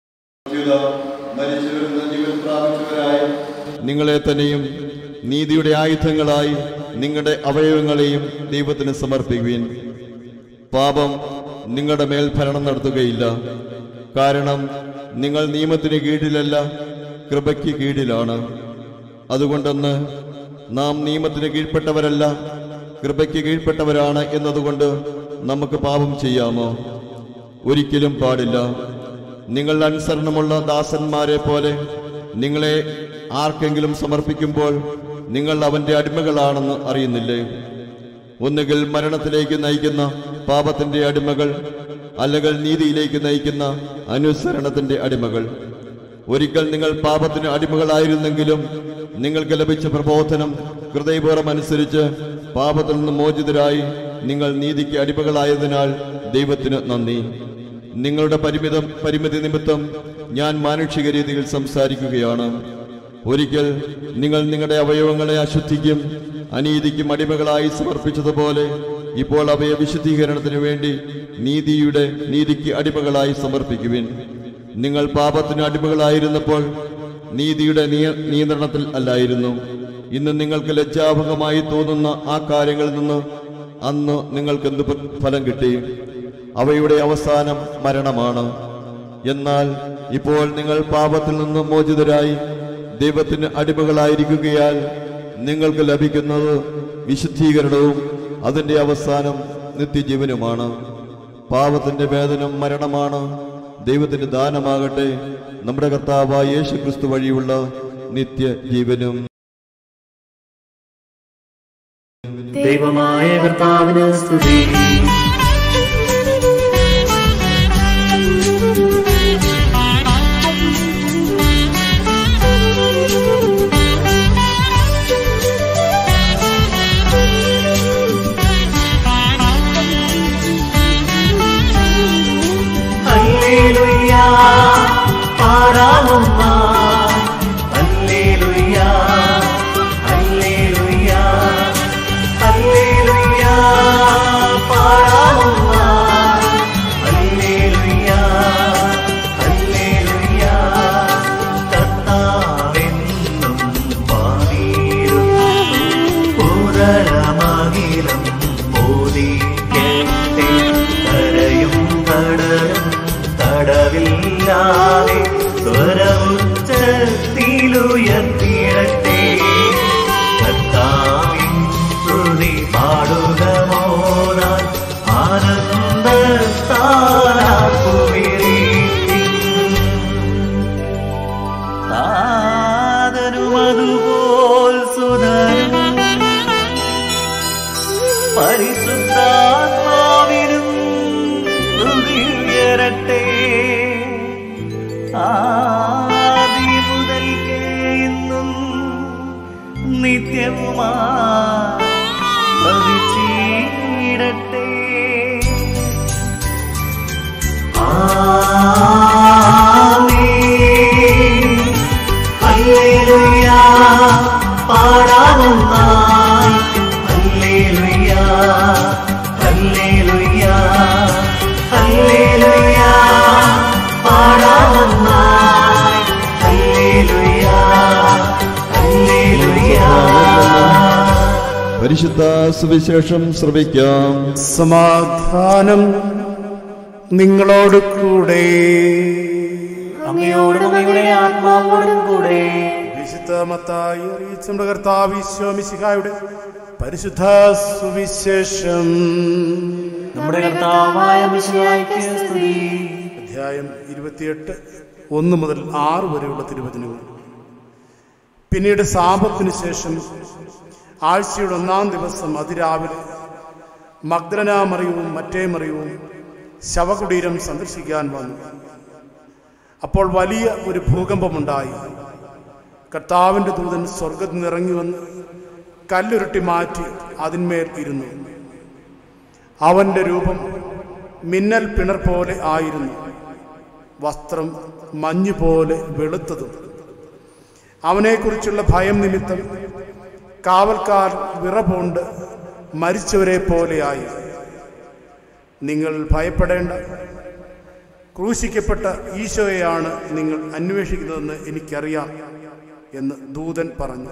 നിങ്ങളെ തന്നെയും നീതിയുടെ ആയുധങ്ങളായി നിങ്ങളുടെ അവയവങ്ങളെയും ദൈവത്തിന് സമർപ്പിക്കുവിൻ പാപം നിങ്ങളുടെ മേൽ ഭരണം നടത്തുകയില്ല കാരണം നിങ്ങൾ നിയമത്തിന് കീഴിലല്ല കൃപയ്ക്ക് കീഴിലാണ് അതുകൊണ്ടെന്ന് നാം നിയമത്തിന് കീഴ്പ്പെട്ടവരല്ല കൃപയ്ക്ക് കീഴ്പ്പെട്ടവരാണ് എന്നതുകൊണ്ട് നമുക്ക് പാപം ചെയ്യാമോ ഒരിക്കലും പാടില്ല നിങ്ങൾ അനുസരണമുള്ള ദാസന്മാരെ പോലെ നിങ്ങളെ ആർക്കെങ്കിലും സമർപ്പിക്കുമ്പോൾ നിങ്ങൾ അവന്റെ അടിമകളാണെന്ന് അറിയുന്നില്ലേ ഒന്നുകിൽ മരണത്തിലേക്ക് നയിക്കുന്ന പാപത്തിന്റെ അടിമകൾ അല്ലെങ്കിൽ നീതിയിലേക്ക് നയിക്കുന്ന അനുസരണത്തിന്റെ അടിമകൾ ഒരിക്കൽ നിങ്ങൾ പാപത്തിന് അടിമകളായിരുന്നെങ്കിലും നിങ്ങൾക്ക് ലഭിച്ച പ്രബോധനം ഹൃദയപൂർവ്വം അനുസരിച്ച് പാപത്തിൽ നിന്ന് മോചിതരായി നിങ്ങൾ നീതിക്ക് അടിമകളായതിനാൽ ദൈവത്തിന് നന്ദി നിങ്ങളുടെ പരിമിതം പരിമിതി നിമിത്തം ഞാൻ മാനുഷിക രീതിയിൽ സംസാരിക്കുകയാണ് ഒരിക്കൽ നിങ്ങൾ നിങ്ങളുടെ അവയവങ്ങളെ അശുദ്ധിക്കും അനീതിക്കും അടിമകളായി സമർപ്പിച്ചതുപോലെ ഇപ്പോൾ അവയെ വിശുദ്ധീകരണത്തിന് വേണ്ടി നീതിയുടെ നീതിക്ക് അടിമകളായി സമർപ്പിക്കുവിൻ നിങ്ങൾ പാപത്തിന് അടിമകളായിരുന്നപ്പോൾ നീതിയുടെ നിയ- നിയന്ത്രണത്തിൽ അല്ലായിരുന്നു ഇന്ന് നിങ്ങൾക്ക് ലജ്ജാഭംഗമായി തോന്നുന്ന ആ കാര്യങ്ങളിൽ നിന്ന് അന്ന് നിങ്ങൾക്ക് എന്ത് ഫ- ഫലം കിട്ടി അവയുടെ അവസാനം മരണമാണ് എന്നാൽ ഇപ്പോൾ നിങ്ങൾ പാപത്തിൽ നിന്നും മോചിതരായി ദൈവത്തിന് അടിമകളായിരിക്കുകയാൽ നിങ്ങൾക്ക് ലഭിക്കുന്നത് വിശുദ്ധീകരണവും അതിന്റെ അവസാനം നിത്യജീവനുമാണ് പാപത്തിന്റെ വേദനം മരണമാണ് ദൈവത്തിന്റെ ദാനമാകട്ടെ നമ്മുടെ കർത്താവായ യേശു ക്രിസ്തു വഴിയുള്ള നിത്യജീവനും ദൈവമായ കർത്താവിന് സ്തുതി ഹല്ലേലൂയ പാടാവുന്ന ഹല്ലേലൂയ ഹല്ലേലൂയ ഹല്ലേലൂയ പാടാവുന്ന ഹല്ലേലൂയ ഹല്ലേലൂയ കർത്താവെന്നും പാടിയിടും പൂരമകിലം പോതിക്കട്ടെ കരയും കടലും തടവില്ലാതെ സ്വരമുച്ചത്തിലുയർത്തിയിടട്ടെ കർത്താവിൻ സ്തുതി പാടുക മോനാൻ ആനന്ദത്താരാക്കുവിരീ നാദനുമതുപോൽ സുതരും പരിശുദ്ധാത്മാവിനും ഉയരട്ടെ ആദി മുതൽക്കേ ഇന്നും നിത്യവുമാ ഭവിച്ചിടട്ടെ ആമേൻ ഹല്ലേലൂയ പാടാവുന്നായി ഹല്ലേലൂയ ഹല്ലേലൂയ ഹല്ലേലൂയ പാടാവുന്നായി ഹല്ലേലൂയ ഹല്ലേലൂയ പരിശുദ്ധ സുവിശേഷം ശ്രവിക്കാം സമാധാനം നിങ്ങളോട് കൂടെ അങ്ങയോടും അങ്ങയുടെ ആത്മാവോടും കൂടെ വിശുദ്ധ മത്തായി അറിയിച്ച നമ്മുടെ കർത്താവ് ഈശോമിശിഹായുടെ പരിശുദ്ധ സുവിശേഷം നമ്മുടെ കർത്താവായ മിശിഹായ്ക്ക് സ്തുതി അധ്യായം ഇരുപത്തിയെട്ട് ഒന്ന് മുതൽ ആറ് വരെയുള്ള തിരുവചനങ്ങൾ പിന്നീട് സാപത്തിന് ശേഷം ആഴ്ചയുടെ ഒന്നാം ദിവസം അതിരാവിലെ മഗ്ദലന മറിയവും മറ്റേ മറിയവും ശവകുടീരം സന്ദർശിക്കാൻ വന്നു അപ്പോൾ വലിയ ഒരു ഭൂകമ്പമുണ്ടായി കർത്താവിൻ്റെ ദൂതൻ സ്വർഗത്തിൽ നിന്ന് ഇറങ്ങി വന്ന് കല്ലുരുട്ടി മാറ്റി അതിന്മേൽ ഇരുന്നു അവന്റെ രൂപം മിന്നൽ പിണർ പോലെ ആയിരുന്നു വസ്ത്രം മഞ്ഞു പോലെ വെളുത്തതും അവനെക്കുറിച്ചുള്ള ഭയം നിമിത്തം കാവൽക്കാർ വിറപൂണ്ട് മരിച്ചവരെ പോലെയായി നിങ്ങൾ ഭയപ്പെടേണ്ട ക്രൂശിക്കപ്പെട്ട ഈശോയെയാണ് നിങ്ങൾ അന്വേഷിക്കുന്നതെന്ന് എനിക്കറിയാം എന്ന് ദൂതൻ പറഞ്ഞു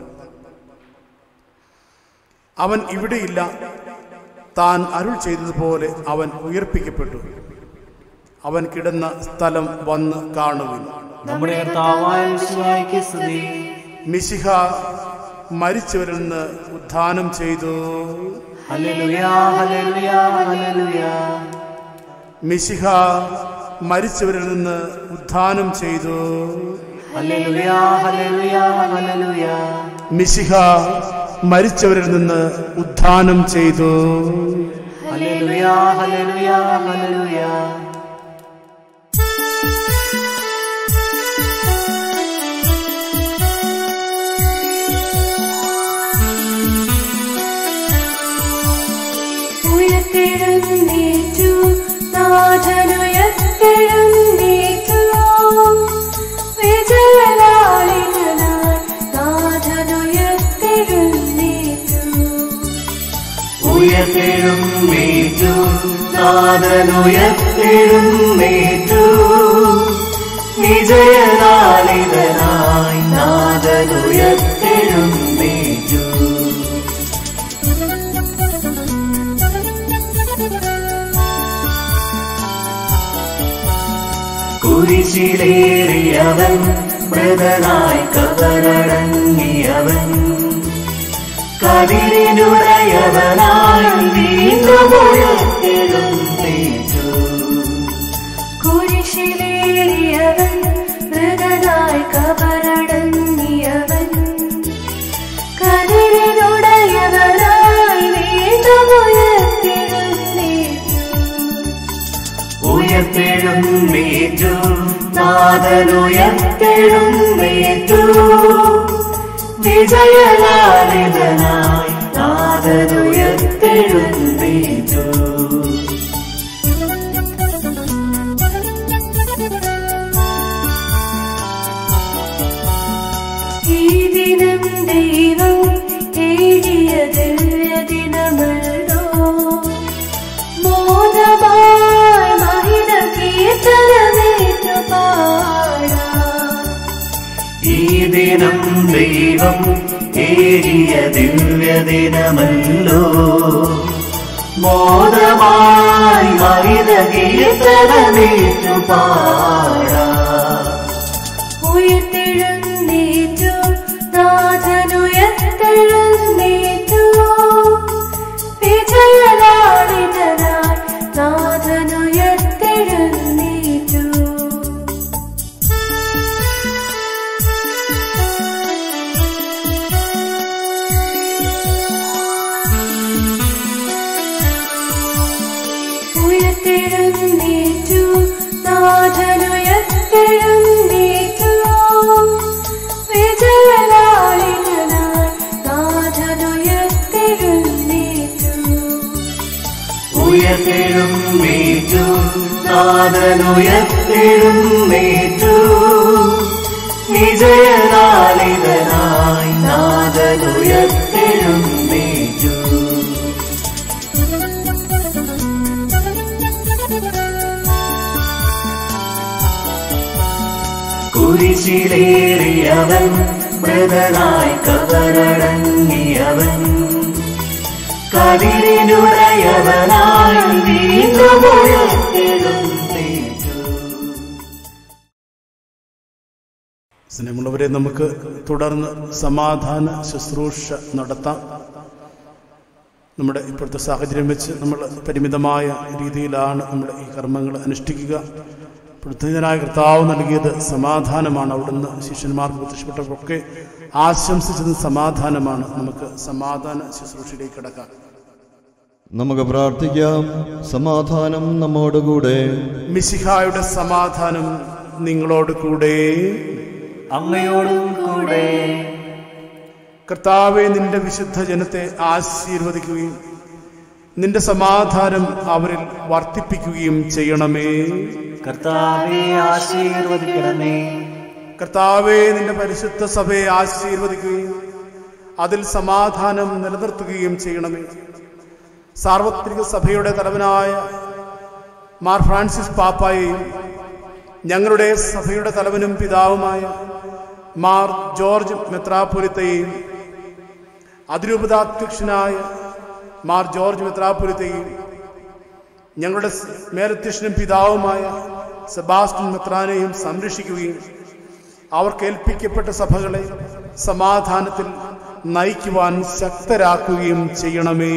അവൻ ഇവിടെയില്ല താൻ അരുൾ ചെയ്തതുപോലെ അവൻ ഉയർപ്പിക്കപ്പെട്ടു അവൻ കിടന്ന സ്ഥലം വന്ന് കാണുവിൻ നമ്മുടെ കർത്താവായ മിശിഹായ്ക്ക് സ്തുതി മിശിഹ മരിച്ചവരിൽ നിന്ന് ഉത്ഥാനം ചെയ്തു ഹല്ലേലൂയ ഹല്ലേലൂയ ഹല്ലേലൂയ മിശിഹ മരിച്ചവരിൽ നിന്ന് ഉത്ഥാനം ചെയ്തു ഹല്ലേലൂയ ഹല്ലേലൂയ ഹല്ലേലൂയ മിശിഹ മരിച്ചവരിൽ നിന്ന് ഉത്ഥാനം ചെയ്തു ഹല്ലേലൂയ ഹല്ലേലൂയ ഹല്ലേലൂയ ഉയർത്തെഴുന്നേറ്റു നാഥനുയർത്തെഴുന്നേറ്റു വിജയലാളിതനായി നാഥനുയർത്തെഴുന്നേറ്റു ഉയർത്തെഴുന്നേറ്റു നാദനുയർത്തെഴുന്നേറ്റു വിജയലാളിതനായി നാദനുയർത്തെഴുന്നേറ്റു കുരിശിലേറിയവൻ മൃതനായി കബറടങ്ങിയവൻ കതിരിനുടയവനായി വീണ്ടും ഉയർത്തെഴുന്നേറ്റു കുരിശിലേറിയവൻ മൃതനായി കബറടങ്ങിയവൻ കതിരിനുടയവനായി വീണ്ടും ഉയർത്തെഴുന്നേറ്റു ഉയർത്തെഴുന്നേറ്റു നാഥനുയർത്തെഴുന്നേറ്റു വിജയലാളിതനായി നാഥനുയർത്തെഴുന്നേറ്റു ഈ ദിനം ദൈവം എഴുതിയ ദിവ്യദിനമല്ലോ മോദമായി മഹിത കീർത്തനമേറ്റു പാടാം ഈ ദിനം ദൈവം ഏരിയ ദിവ്യദിനമല്ലോ മോദമായി മഹിത കീർത്തനമേറ്റു പാടാ ഉയർത്തെഴുന്നേറ്റു നാഥനുയർത്തെഴുന്നേറ്റു വിജയലാളിതനായി നാഥനുയർത്തെഴുന്നേറ്റു ഉയർത്തെഴുന്നേറ്റു നാഥനുയർത്തെഴുന്നേറ്റു വിജയലാളിതനായി നാഥനുയർത്തെഴുന്നേറ്റു ഉയർത്തെഴുന്നേറ്റു നാഥനുയർത്തെഴുന്നേറ്റു വിജയനാളിതനായി നാഥനുയർത്തെഴുന്നേറ്റു കുരിശിലേറിയവൻ മൃതനായി കബറടങ്ങിയവൻ കതിരിനുടയവനായി വീണ്ടും ഉയർത്തെഴുന്നേറ്റു സ്നേഹമുള്ളവരെ നമുക്ക് തുടർന്ന് സമാധാന ശുശ്രൂഷ നടത്താം നമ്മുടെ ഇപ്പോഴത്തെ സാഹചര്യം വെച്ച് നമ്മൾ പരിമിതമായ രീതിയിലാണ് നമ്മൾ ഈ കർമ്മങ്ങൾ അനുഷ്ഠിക്കുക പൃഥ്വിനായ കർത്താവ് നൽകിയത് സമാധാനമാണ് അവിടുന്ന് ശിഷ്യന്മാർക്ക് പ്രത്യക്ഷപ്പെട്ടവർക്കൊക്കെ ആശംസിച്ചത് സമാധാനമാണ് നമുക്ക് സമാധാന ശുശ്രൂഷയിലേക്ക് കിടക്കാം നമുക്ക് പ്രാർത്ഥിക്കാം സമാധാനം നമ്മോടുകൂടെ മിശിഹായുടെ സമാധാനം നിങ്ങളോട് കൂടെ അങ്ങയോടും കൂടെ കർത്താവെ നിന്റെ വിശുദ്ധ ജനത്തെ ആശീർവദിക്കുകയും നിന്റെ സമാധാനം അവരിൽ വർദ്ധിപ്പിക്കുകയും ചെയ്യണമേ കർത്താവെ ആശീർവദിക്കണമേ കർത്താവെ നിന്റെ പരിശുദ്ധ സഭയെ ആശീർവദിക്കുകയും അതിൽ സമാധാനം നിലനിർത്തുകയും ചെയ്യണമേ സാർവത്രിക സഭയുടെ തലവനായ മാർ ഫ്രാൻസിസ് പാപ്പായെയും ഞങ്ങളുടെ സഭയുടെ തലവനും പിതാവുമായ മാർ ജോർജ് മെത്രാപുരത്തെയും അതിരൂപതാധ്യക്ഷനായ മാർ ജോർജ് മെത്രാപുരത്തെയും ഞങ്ങളുടെ സ് മേലധ്യക്ഷനും പിതാവുമായ സെബാസ്റ്റ്യൻ മെത്രാനെയും സംരക്ഷിക്കുകയും അവർക്ക് ഏൽപ്പിക്കപ്പെട്ട സഭകളെ സമാധാനത്തിൽ നയിക്കുവാൻ ശക്തരാക്കുകയും ചെയ്യണമേ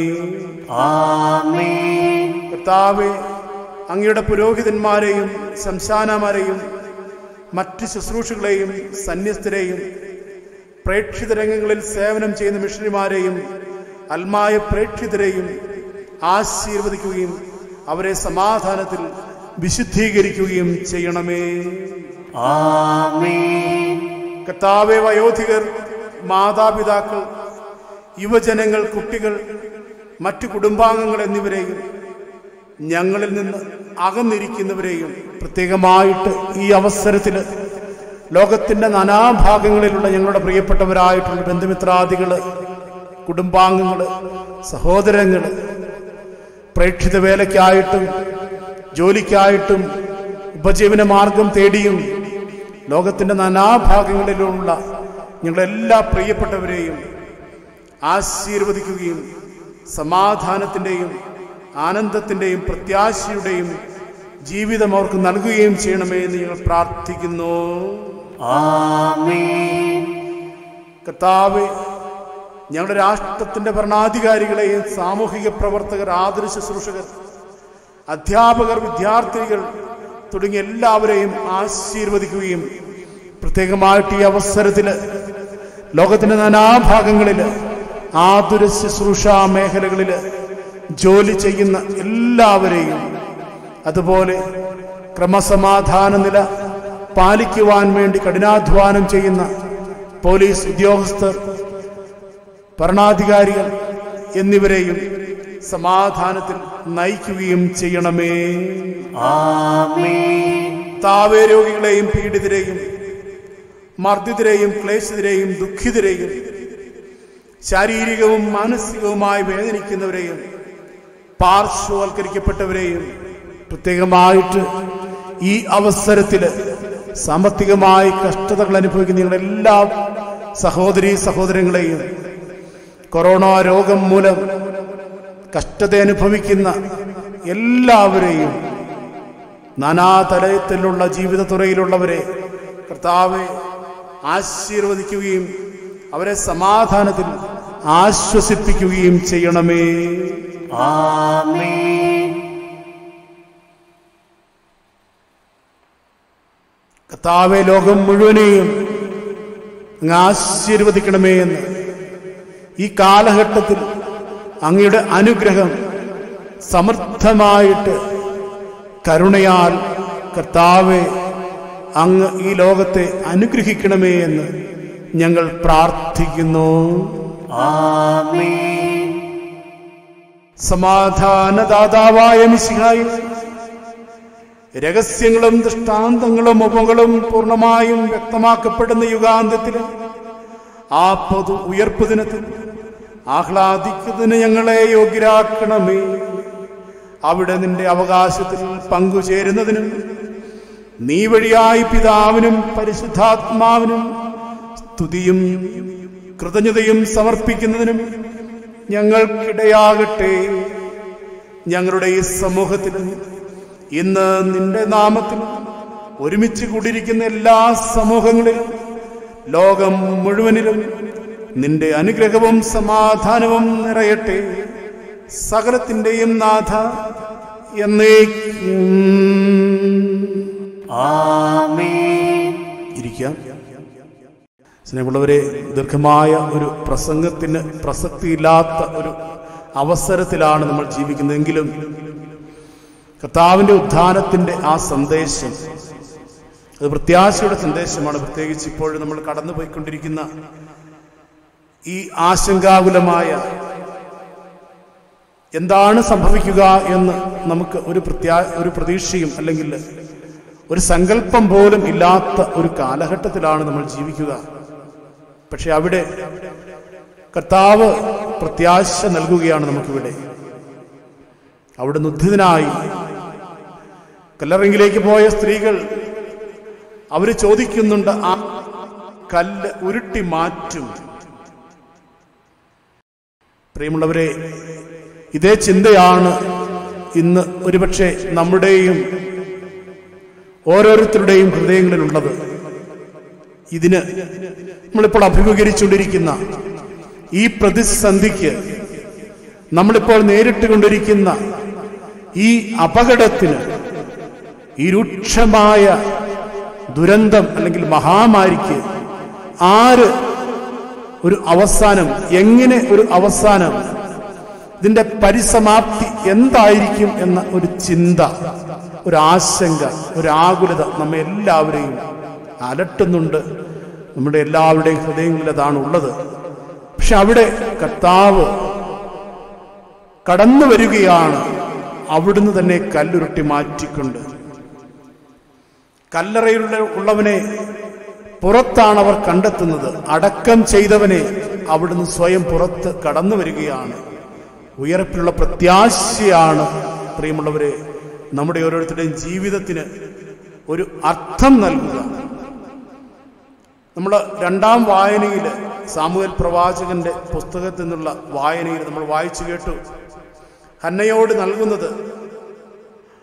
ആമേൻ കർത്താവെ അങ്ങയുടെ പുരോഹിതന്മാരെയും സംസ്ഥാനമാരെയും മറ്റ് ശുശ്രൂഷകളെയും സന്യസ്തരെയും പ്രേക്ഷിത രംഗങ്ങളിൽ സേവനം ചെയ്യുന്ന മിഷണറിമാരെയും അൽമായ പ്രേക്ഷിതരെയും ആശീർവദിക്കുകയും അവരെ സമാധാനത്തിൽ വിശുദ്ധീകരിക്കുകയും ചെയ്യണമേ ആമേൻ കർത്താവെ വയോധികർ മാതാപിതാക്കൾ യുവജനങ്ങൾ കുട്ടികൾ മറ്റു കുടുംബാംഗങ്ങൾ എന്നിവരെയും ഞങ്ങളിൽ നിന്ന് അകന്നിരിക്കുന്നവരെയും പ്രത്യേകമായിട്ട് ഈ അവസരത്തിൽ ലോകത്തിൻ്റെ നാനാഭാഗങ്ങളിലുള്ള ഞങ്ങളുടെ പ്രിയപ്പെട്ടവരായിട്ടുള്ള ബന്ധുമിത്രാദികൾ കുടുംബാംഗങ്ങൾ സഹോദരങ്ങൾ പ്രേക്ഷിത വേലയ്ക്കായിട്ടും ജോലിക്കായിട്ടും ഉപജീവന മാർഗം തേടിയും ലോകത്തിൻ്റെ നാനാഭാഗങ്ങളിലുള്ള ഞങ്ങളെല്ലാ പ്രിയപ്പെട്ടവരെയും ആശീർവദിക്കുകയും സമാധാനത്തിൻ്റെയും ആനന്ദത്തിൻ്റെയും പ്രത്യാശയുടെയും ജീവിതം അവർക്ക് നൽകുകയും ചെയ്യണമേ എന്ന് ഞങ്ങൾ പ്രാർത്ഥിക്കുന്നു ആമേൻ കർത്താവ് ഞങ്ങളുടെ രാഷ്ട്രത്തിന്റെ ഭരണാധികാരികളെയും സാമൂഹിക പ്രവർത്തകർ ആദര ശുശ്രൂഷകർ അധ്യാപകർ വിദ്യാർത്ഥികൾ തുടങ്ങിയ എല്ലാവരെയും ആശീർവദിക്കുകയും പ്രത്യേകമായിട്ട് ഈ അവസരത്തിൽ ലോകത്തിന്റെ നാനാഭാഗങ്ങളിൽ ആതുര ശുശ്രൂഷാ മേഖലകളിൽ ജോലി ചെയ്യുന്ന എല്ലാവരെയും അതുപോലെ ക്രമസമാധാന നില പാലിക്കുവാൻ വേണ്ടി കഠിനാധ്വാനം ചെയ്യുന്ന പോലീസ് ഉദ്യോഗസ്ഥർ ഭരണാധികാരികൾ എന്നിവരെയും സമാധാനത്തിൽ നയിക്കുകയും ചെയ്യണമേ ആമേൻ താവേ രോഗികളെയും പീഡിതരെയും മർദ്ദിതരെയും ക്ലേശിതരെയും ദുഃഖിതരെയും ശാരീരികവും മാനസികവുമായി വേദനിക്കുന്നവരെയും പാർശ്വവൽക്കരിക്കപ്പെട്ടവരെയും പ്രത്യേകമായിട്ട് ഈ അവസരത്തിൽ സാമ്പത്തികമായി കഷ്ടതകൾ അനുഭവിക്കുന്ന നിങ്ങളുടെ എല്ലാ സഹോദരി സഹോദരങ്ങളെയും കൊറോണ രോഗം മൂലം കഷ്ടത അനുഭവിക്കുന്ന എല്ലാവരെയും നാനാതലത്തിലുള്ള ജീവിത തുറയിലുള്ളവരെ കർത്താവെ ആശീർവദിക്കുകയും അവരെ സമാധാനത്തിൽ ആശ്വസിപ്പിക്കുകയും ചെയ്യണമേ ആമേൻ കർത്താവെ ലോകം മുഴുവനെയും അങ്ങ് ആശീർവദിക്കണമേ എന്ന് ഈ കാലഘട്ടത്തിൽ അങ്ങയുടെ അനുഗ്രഹം സമൃദ്ധമായിട്ട് കരുണയാൽ കർത്താവെ അങ്ങ് ഈ ലോകത്തെ അനുഗ്രഹിക്കണമേ എന്ന് ഞങ്ങൾ പ്രാർത്ഥിക്കുന്നു ആമേൻ സമാധാനദാതാവായ മിശിഹായി രഹസ്യങ്ങളും ദൃഷ്ടാന്തങ്ങളും ഉപങ്ങളും പൂർണ്ണമായും വ്യക്തമാക്കപ്പെടുന്ന യുഗാന്തത്തിൽ ആ പൊതു ഉയർപ്പ് ദിനത്തിൽ ആഹ്ലാദിക്കുന്നതിന് ഞങ്ങളെ യോഗ്യരാക്കണമേ അവിടെ നിന്റെ അവകാശത്തിൽ പങ്കുചേരുന്നതിനും നീ വഴിയായി പിതാവിനും പരിശുദ്ധാത്മാവിനും സ്തുതിയും കൃതജ്ഞതയും സമർപ്പിക്കുന്നതിനും ഞങ്ങൾക്കിടയാകട്ടെ ഞങ്ങളുടെ ഈ സമൂഹത്തിലും ഇന്ന് നിന്റെ നാമത്തിൽ ഒരുമിച്ച് കൂടിയിരിക്കുന്ന എല്ലാ സമൂഹങ്ങളിലും ലോകം മുഴുവനിലും നിന്റെ അനുഗ്രഹവും സമാധാനവും നിറയട്ടെ സകലത്തിന്റെയും നാഥ എന്നേക്കും ആമേൻ ഇരിക്കാം സ്നേഹമുള്ളവരെ ദീർഘമായ ഒരു പ്രസംഗത്തിന് പ്രസക്തിയില്ലാത്ത ഒരു അവസരത്തിലാണ് നമ്മൾ ജീവിക്കുന്നതെങ്കിലും കർത്താവിന്റെ ഉത്ഥാനത്തിന്റെ ആ സന്ദേശം അത് പ്രത്യാശയുടെ സന്ദേശമാണ് പ്രത്യേകിച്ച് ഇപ്പോൾ നമ്മൾ കടന്നുപോയിക്കൊണ്ടിരിക്കുന്ന ഈ ആശങ്കാകുലമായ എന്താണ് സംഭവിക്കുക എന്ന് നമുക്ക് ഒരു പ്രത്യാ ഒരു പ്രതീക്ഷയും അല്ലെങ്കിൽ ഒരു സങ്കല്പം പോലും ഇല്ലാത്ത ഒരു കാലഘട്ടത്തിലാണ് നമ്മൾ ജീവിക്കുക പക്ഷെ അവിടെ കർത്താവ് പ്രത്യാശ നൽകുകയാണ് നമുക്കിവിടെ അവിടെ ഉദ്ധിതനായി കല്ലറങ്കിലേക്ക് പോയ സ്ത്രീകൾ അവര് ചോദിക്കുന്നുണ്ട് ആ കല്ല് ഉരുട്ടി മാറ്റും പ്രിയമുള്ളവരെ ഇതേ ചിന്തയാണ് ഇന്ന് ഒരുപക്ഷെ നമ്മുടെയും ഓരോരുത്തരുടെയും ഹൃദയങ്ങളിലുള്ളത് ഇതിന് നമ്മളിപ്പോൾ അഭിമുഖീകരിച്ചുകൊണ്ടിരിക്കുന്ന ഈ പ്രതിസന്ധിക്ക് നമ്മളിപ്പോൾ നേരിട്ട് കൊണ്ടിരിക്കുന്ന ഈ അപകടത്തിന് ഈ രൂക്ഷമായ ദുരന്തം അല്ലെങ്കിൽ മഹാമാരിക്ക് ആര് ഒരു അവസാനം എങ്ങനെ ഒരു അവസാനം ഇതിന്റെ പരിസമാപ്തി എന്തായിരിക്കും എന്ന ഒരു ചിന്ത ഒരു ആശങ്ക ഒരു ആകുലത നമ്മെ എല്ലാവരെയും അലട്ടുന്നുണ്ട് നമ്മുടെ എല്ലാവരുടെയും ഹൃദയങ്ങളിൽ അതാണ് ഉള്ളത് പക്ഷെ അവിടെ കർത്താവ് കടന്നു വരികയാണ് അവിടുന്ന് തന്നെ കല്ലുരുട്ടി മാറ്റിക്കൊണ്ട് കല്ലറയിലുള്ള ഉള്ളവനെ പുറത്താണ് അവർ കണ്ടെത്തുന്നത് അടക്കം ചെയ്തവനെ അവിടുന്ന് സ്വയം പുറത്ത് കടന്നു വരികയാണ് ഉയർപ്പിലുള്ള പ്രത്യാശയാണ് പ്രിയമുള്ളവരെ നമ്മുടെ ഓരോരുത്തരുടെയും ജീവിതത്തിന് ഒരു അർത്ഥം നൽകുക നമ്മൾ രണ്ടാം വായനയിൽ സാമുവൽ പ്രവാചകന്റെ പുസ്തകത്തിൽ നിന്നുള്ള വായനയിൽ നമ്മൾ വായിച്ചു കേട്ടു ഹന്നയോട് നൽകുന്നത്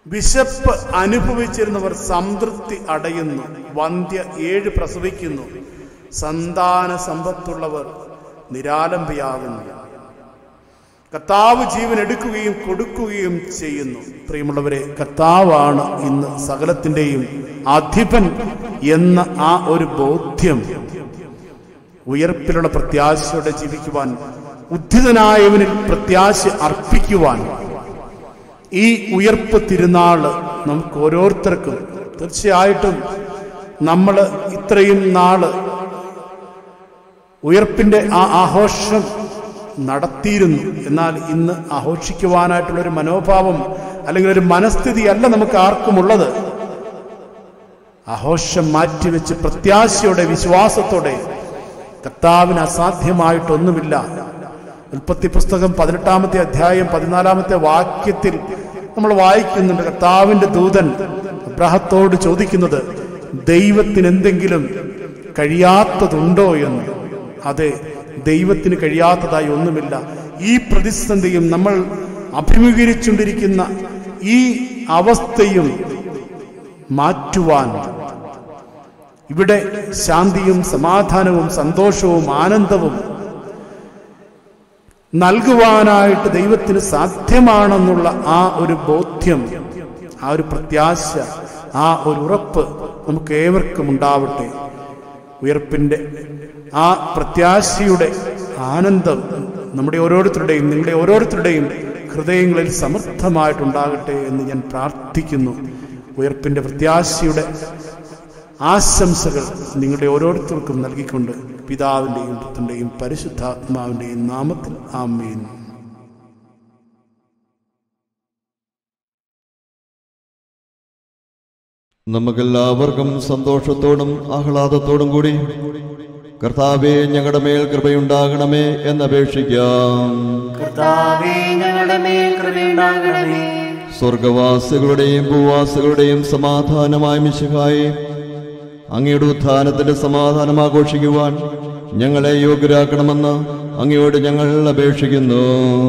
വിശപ്പ് അനുഭവിച്ചിരുന്നവർ സംതൃപ്തി അടയുന്നു വന്ധ്യ ഏഴ് പ്രസവിക്കുന്നു സന്താന സമ്പത്തുള്ളവർ നിരാലംബയാകുന്നു കർത്താവ് ജീവൻ എടുക്കുകയും കൊടുക്കുകയും ചെയ്യുന്നു പ്രിയമുള്ളവരെ കർത്താവാണ് ഇന്ന് സകലത്തിൻ്റെയും അധിപൻ എന്ന ആ ഒരു ബോധ്യം ഉയർപ്പിലുള്ള പ്രത്യാശയോടെ ജീവിക്കുവാൻ ഉദ്ധിതനായവനിൽ പ്രത്യാശ അർപ്പിക്കുവാൻ ഈ ഉയർപ്പ് തിരുനാള് നമുക്ക് ഓരോരുത്തർക്കും തീർച്ചയായിട്ടും നമ്മൾ ഇത്രയും നാള് ഉയർപ്പിന്റെ ആ ആഘോഷം നടത്തിയിരുന്നു എന്നാൽ ഇന്ന് ആഘോഷിക്കുവാനായിട്ടുള്ള ഒരു മനോഭാവം അല്ലെങ്കിൽ ഒരു മനസ്ഥിതി അല്ല നമുക്ക് ആർക്കുമുള്ളത് ആഘോഷം മാറ്റിവെച്ച് പ്രത്യാശയോടെ വിശ്വാസത്തോടെ കർത്താവിന് അസാധ്യമായിട്ടൊന്നുമില്ല ഉൽപ്പത്തി പുസ്തകം പതിനെട്ടാമത്തെ അധ്യായം പതിനാലാമത്തെ വാക്യത്തിൽ നമ്മൾ വായിക്കുന്നുണ്ട് കർത്താവിന്റെ ദൂതൻ അബ്രഹത്തോട് ചോദിക്കുന്നത് ദൈവത്തിന് എന്തെങ്കിലും കഴിയാത്തതുണ്ടോ എന്ന് അതെ ദൈവത്തിന് കഴിയാത്തതായി ഒന്നുമില്ല ഈ പ്രതിസന്ധിയും നമ്മൾ അഭിമുഖീകരിച്ചുകൊണ്ടിരിക്കുന്ന ഈ അവസ്ഥയും മാറ്റുവാൻ ഇവിടെ ശാന്തിയും സമാധാനവും സന്തോഷവും ആനന്ദവും നൽകുവാനായിട്ട് ദൈവത്തിന് സാധ്യമാണെന്നുള്ള ആ ഒരു ബോധ്യം ആ ഒരു പ്രത്യാശ ആ ഒരു ഉറപ്പ് നമുക്ക് ഏവർക്കും ഉണ്ടാവട്ടെ ഉയർപ്പിന്റെ ആ പ്രത്യാശയുടെ ആനന്ദം നമ്മുടെ ഓരോരുത്തരുടെയും നിങ്ങളുടെ ഓരോരുത്തരുടെയും ഹൃദയങ്ങളിൽ സമൃദ്ധമായിട്ടുണ്ടാകട്ടെ എന്ന് ഞാൻ പ്രാർത്ഥിക്കുന്നു ഉയർപ്പിന്റെ പ്രത്യാശയുടെ ആശംസകൾ നിങ്ങളുടെ ഓരോരുത്തർക്കും നൽകിക്കൊണ്ട് പിതാവിൻ്റെയും പുത്രൻ്റെയും പരിശുദ്ധാത്മാവിൻ്റെയും നാമത്തിൽ ആമേൻ നമുക്കെല്ലാവർക്കും സന്തോഷത്തോടും ആഹ്ലാദത്തോടും കൂടി കർത്താവെ ഞങ്ങളുടെ മേൽ കൃപയുണ്ടാകണമേ എന്നപേക്ഷിക്കാം കർത്താവേ ഞങ്ങളുടെ മേൽ കൃപയുണ്ടാകണമേ സ്വർഗവാസികളുടെയും ഭൂവാസികളുടെയും സമാധാനമായ മിശിഹായി അങ്ങയുടെ ഉത്ഥാനത്തിന്റെ സമാധാനം ആഘോഷിക്കുവാൻ ഞങ്ങളെ യോഗ്യരാക്കണമെന്ന് അങ്ങയോട് ഞങ്ങൾ അപേക്ഷിക്കുന്നു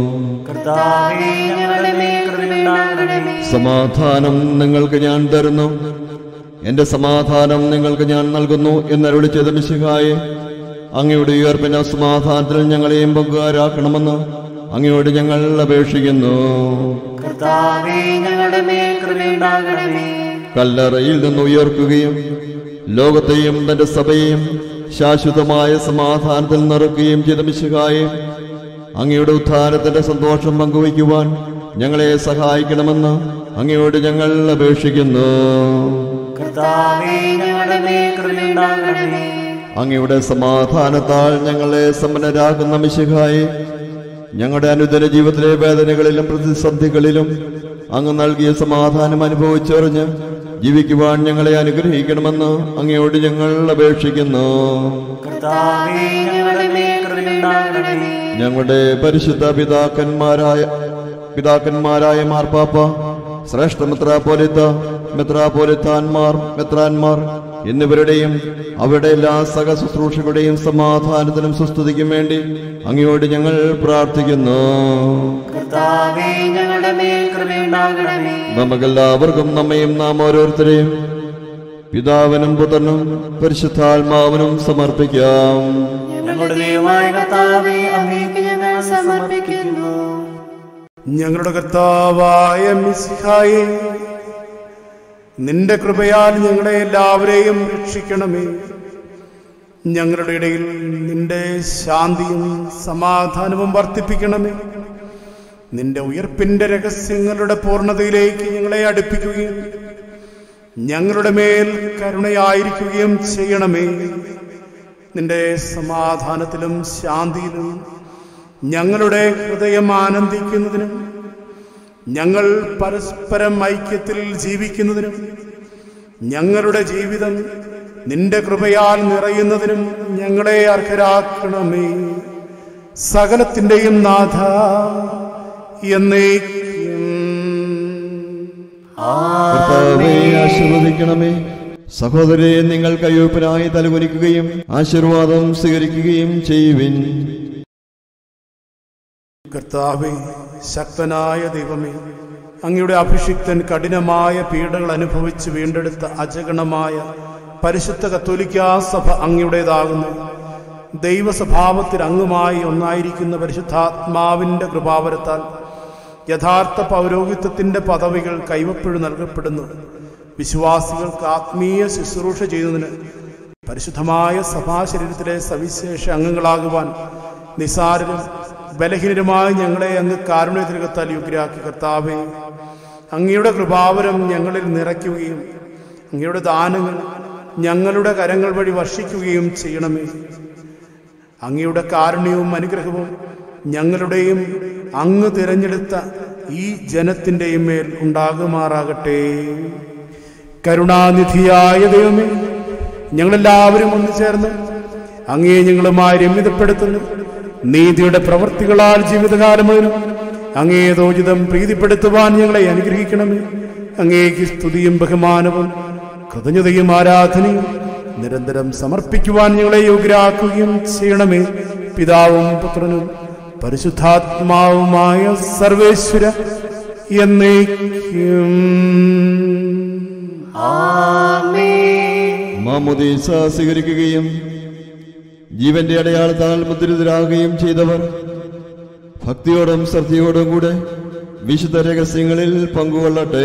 കർത്താവേ ഞങ്ങളുടെ മേൽ കൃപയുണ്ടാകണമേ സമാധാനം നിങ്ങൾക്ക് ഞാൻ തരുന്നു എന്റെ സമാധാനം നിങ്ങൾക്ക് ഞാൻ നൽകുന്നു എന്നരുളി ചെയ്ത മിശിഹായെ അങ്ങയുടെ ഉയർപ്പിന്റെ സമാധാനത്തിൽ ഞങ്ങളെയും പങ്കുകാരാക്കണമെന്ന് അങ്ങയോട് ഞങ്ങൾ അപേക്ഷിക്കുന്നു കർത്താവേ ഞങ്ങളുടെ മേൽ കൃപയുണ്ടാകണമേ കല്ലറയിൽ നിന്ന് ഉയർക്കുകയും ലോകത്തെയും തന്റെ സഭയെയും ശാശ്വതമായ സമാധാനത്തിൽ നിറക്കുകയും ചെയ്ത മിശുകായെ അങ്ങയുടെ ഉത്ഥാനത്തിന്റെ സന്തോഷം പങ്കുവയ്ക്കുവാൻ ഞങ്ങളെ സഹായിക്കണമെന്ന് അങ്ങയോട് ഞങ്ങൾ അപേക്ഷിക്കുന്നു കർത്താവേ ഞങ്ങളുടെ മേൽ കൃപയുണ്ടാകണമേ അങ്ങയുടെ സമാധാനത്താൽ ഞങ്ങളെ സമ്പന്നരാകുന്ന മിശുഹായി ഞങ്ങളുടെ അനുദിന ജീവിതത്തിലെ വേദനകളിലും പ്രതിസന്ധികളിലും അങ്ങ് നൽകിയ സമാധാനം അനുഭവിച്ചറിഞ്ഞ് ജീവിക്കുവാൻ ഞങ്ങളെ അനുഗ്രഹിക്കണമെന്ന് അങ്ങയോട് ഞങ്ങൾ അപേക്ഷിക്കുന്നു കർത്താവേ ഞങ്ങളുടെ മേൽ കൃപയുണ്ടാകണമേ ഞങ്ങളുടെ പരിശുദ്ധ പിതാക്കന്മാരായ പിതാക്കന്മാരായ മാർപ്പാപ്പ ശ്രേഷ്ഠ മെത്രാപോലിത്ത മെത്രാപോലിത്താന്മാർ മെത്രാന്മാർ എന്നിവരുടെയും അവരുടെ എല്ലാ സഹ ശുശ്രൂഷകളുടെയും സമാധാനത്തിനും സുസ്ഥിതിക്കും വേണ്ടി അങ്ങയോട് ഞങ്ങൾ പ്രാർത്ഥിക്കുന്നു കർത്താവേ ഞങ്ങളുടെ മേൽ കൃപയുണ്ടാകണമേ നമുക്കെല്ലാവർക്കും നമ്മയും നാം ഓരോരുത്തരെയും പിതാവിനും പുത്രനും പരിശുദ്ധാത്മാവിനും സമർപ്പിക്കാം ഞങ്ങളുടെ ദൈവമായ കർത്താവേ അങ്ങേക്ക് ഞങ്ങൾ സമർപ്പിക്കുന്നു ഞങ്ങളുടെ കർത്താവായ മിസിഹായെ നിന്റെ കൃപയാൽ ഞങ്ങളെ എല്ലാവരെയും രക്ഷിക്കണമേ ഞങ്ങളുടെ ഇടയിൽ നിന്റെ ശാന്തിയും സമാധാനവും വർദ്ധിപ്പിക്കണമേ നിന്റെ ഉയർപ്പിന്റെ രഹസ്യങ്ങളുടെ പൂർണ്ണതയിലേക്ക് ഞങ്ങളെ അടുപ്പിക്കുകയും ഞങ്ങളുടെ മേൽ കരുണയായിരിക്കുകയും ചെയ്യണമേ നിന്റെ സമാധാനത്തിലും ശാന്തിയിലും ഞങ്ങളുടെ ഹൃദയം ആനന്ദിക്കുന്നതിനും ഞങ്ങൾ പരസ്പരം ഐക്യത്തിൽ ജീവിക്കുന്നതിനും ഞങ്ങളുടെ ജീവിതം നിന്റെ കൃപയാൽ നിറയുന്നതിനും ഞങ്ങളെ അർഹരാക്കണമേ സകലത്തിൻ്റെയും നാഥ എന്നേക്കും കർത്താവെ ആശീർവദിക്കണമേ സഹോദരെ നിങ്ങൾ കയ്യൊപ്പിനായി തലകുനിക്കുകയും ആശീർവാദം സ്വീകരിക്കുകയും ചെയ്യുവിൻ കർത്താവെ ശക്തനായ ദൈവമേ അങ്ങയുടെ അഭിഷിക്തൻ കഠിനമായ പീഡകൾ അനുഭവിച്ച് വീണ്ടെടുത്ത അജഗണമായ പരിശുദ്ധ കത്തോലിക്കാ സഭ അങ്ങയുടേതാകുന്നു ദൈവസ്വഭാവത്തിൽ അങ്ങുമായി ഒന്നായിരിക്കുന്ന പരിശുദ്ധാത്മാവിൻ്റെ കൃപാവരത്താൽ യഥാർത്ഥ പൗരോഹിത്വത്തിൻ്റെ പദവികൾ കൈവപ്പിഴ് നൽകപ്പെടുന്നു വിശ്വാസികൾക്ക് ആത്മീയ ശുശ്രൂഷ ചെയ്യുന്നതിന് പരിശുദ്ധമായ സഭാശരീരത്തിലെ സവിശേഷ അംഗങ്ങളാകുവാൻ നിസാരരും ബലഹീനരുമായി ഞങ്ങളെ അങ്ങ് കാരുണ്യതിരകത്താൽ യോഗ്യരാക്കി കർത്താവേ അങ്ങയുടെ കൃപാവരം ഞങ്ങളിൽ നിറയ്ക്കുകയും അങ്ങയുടെ ദാനങ്ങൾ ഞങ്ങളുടെ കരങ്ങൾ വഴി വർഷിക്കുകയും ചെയ്യണമേ അങ്ങയുടെ കാരുണ്യവും അനുഗ്രഹവും ഞങ്ങളുടെയും അങ്ങ് തിരഞ്ഞെടുത്ത ഈ ജനത്തിൻ്റെയും മേൽ ഉണ്ടാകുമാറാകട്ടെ കരുണാനിധിയായ ദൈവമേ ഞങ്ങളെല്ലാവരും ഒന്നു ചേർന്ന് അങ്ങയെ ഞങ്ങളുമായി രമ്യതപ്പെടുത്തുന്നു നീതിയുടെ പ്രവർത്തികളാൽ ജീവിതകാലം മുഴുവനും അങ്ങേ ദോചിതം പ്രീതിപ്പെടുത്തുവാൻ ഞങ്ങളെ അനുഗ്രഹിക്കണമേ അങ്ങേക്ക് സ്തുതിയും ബഹുമാനവും കൃതജ്ഞതയും ആരാധനയും നിരന്തരം സമർപ്പിക്കുവാൻ ഞങ്ങളെ യോഗ്യരാക്കുകയും ചെയ്യണമേ പിതാവും പുത്രനും പരിശുദ്ധാത്മാവുമായ സർവേശ്വര എന്നേക്കും മാമുദീസ സ്വീകരിക്കുകയും ജീവന്റെ അടയാളത്താൽ മുദ്രിതരാകുകയും ചെയ്തവർ ഭക്തിയോടും ശ്രദ്ധയോടും കൂടെ വിശുദ്ധ രഹസ്യങ്ങളിൽ പങ്കുകൊള്ളട്ടെ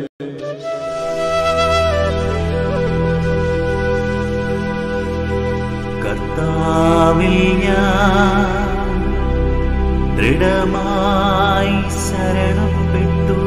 കർത്താവിൽ ഞാൻ ദൃഢമായി ശരണപ്പെട്ടു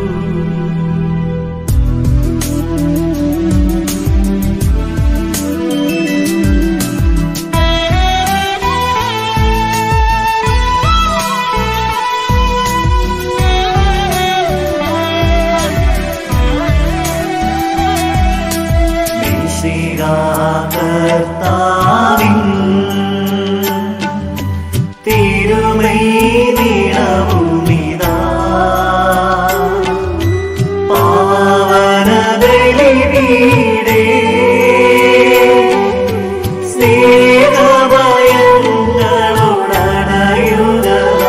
കർത്താവിൻ തിരുമൈ നീളവുമിതാ പാവനബലി വീടേ സ്നേഹഭയങ്ങളുടനയുക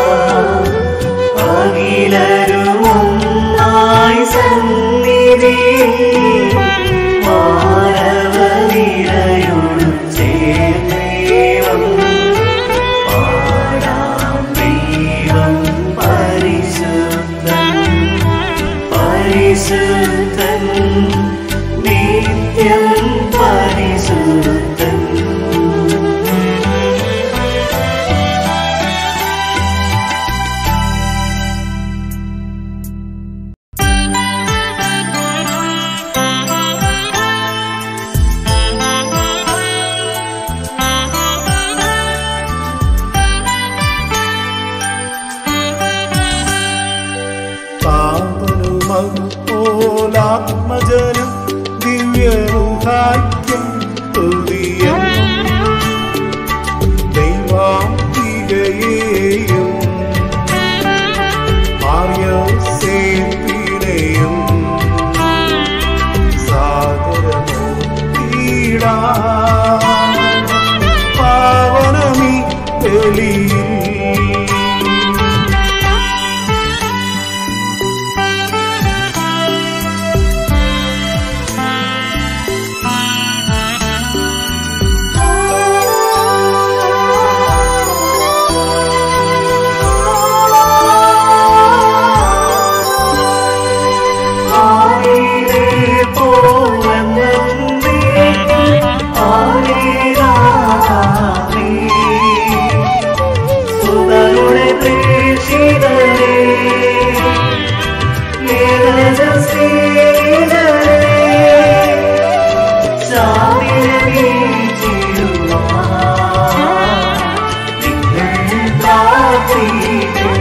അഖിലരുമൊന്നായി സന്നിധി മാനവനിരയോട് ചേർന്നേവം പാടാം ദൈവം പരിശുദ്ധൻ പരിശുദ്ധൻ നിത്യം പരിശുദ്ധൻ പാപനുമോലാത്മജനം ദിവ്യമുഖാക്യം തുതിയം ദൈവാംബികയെയും ആര്യസേപ്പിനെയും സാഗരമോ തീടാ പാവനമി ബലിയിൽ ആയിരേ പോവെന്നേ ആയിരാമേ സുതരുടെ പ്രേക്ഷിതരേ ഏകജസീലരേ ശാമിനെ വീഴ്ചിടുവാൻ നിങ്ങൾ പ്രാർത്ഥിക്കും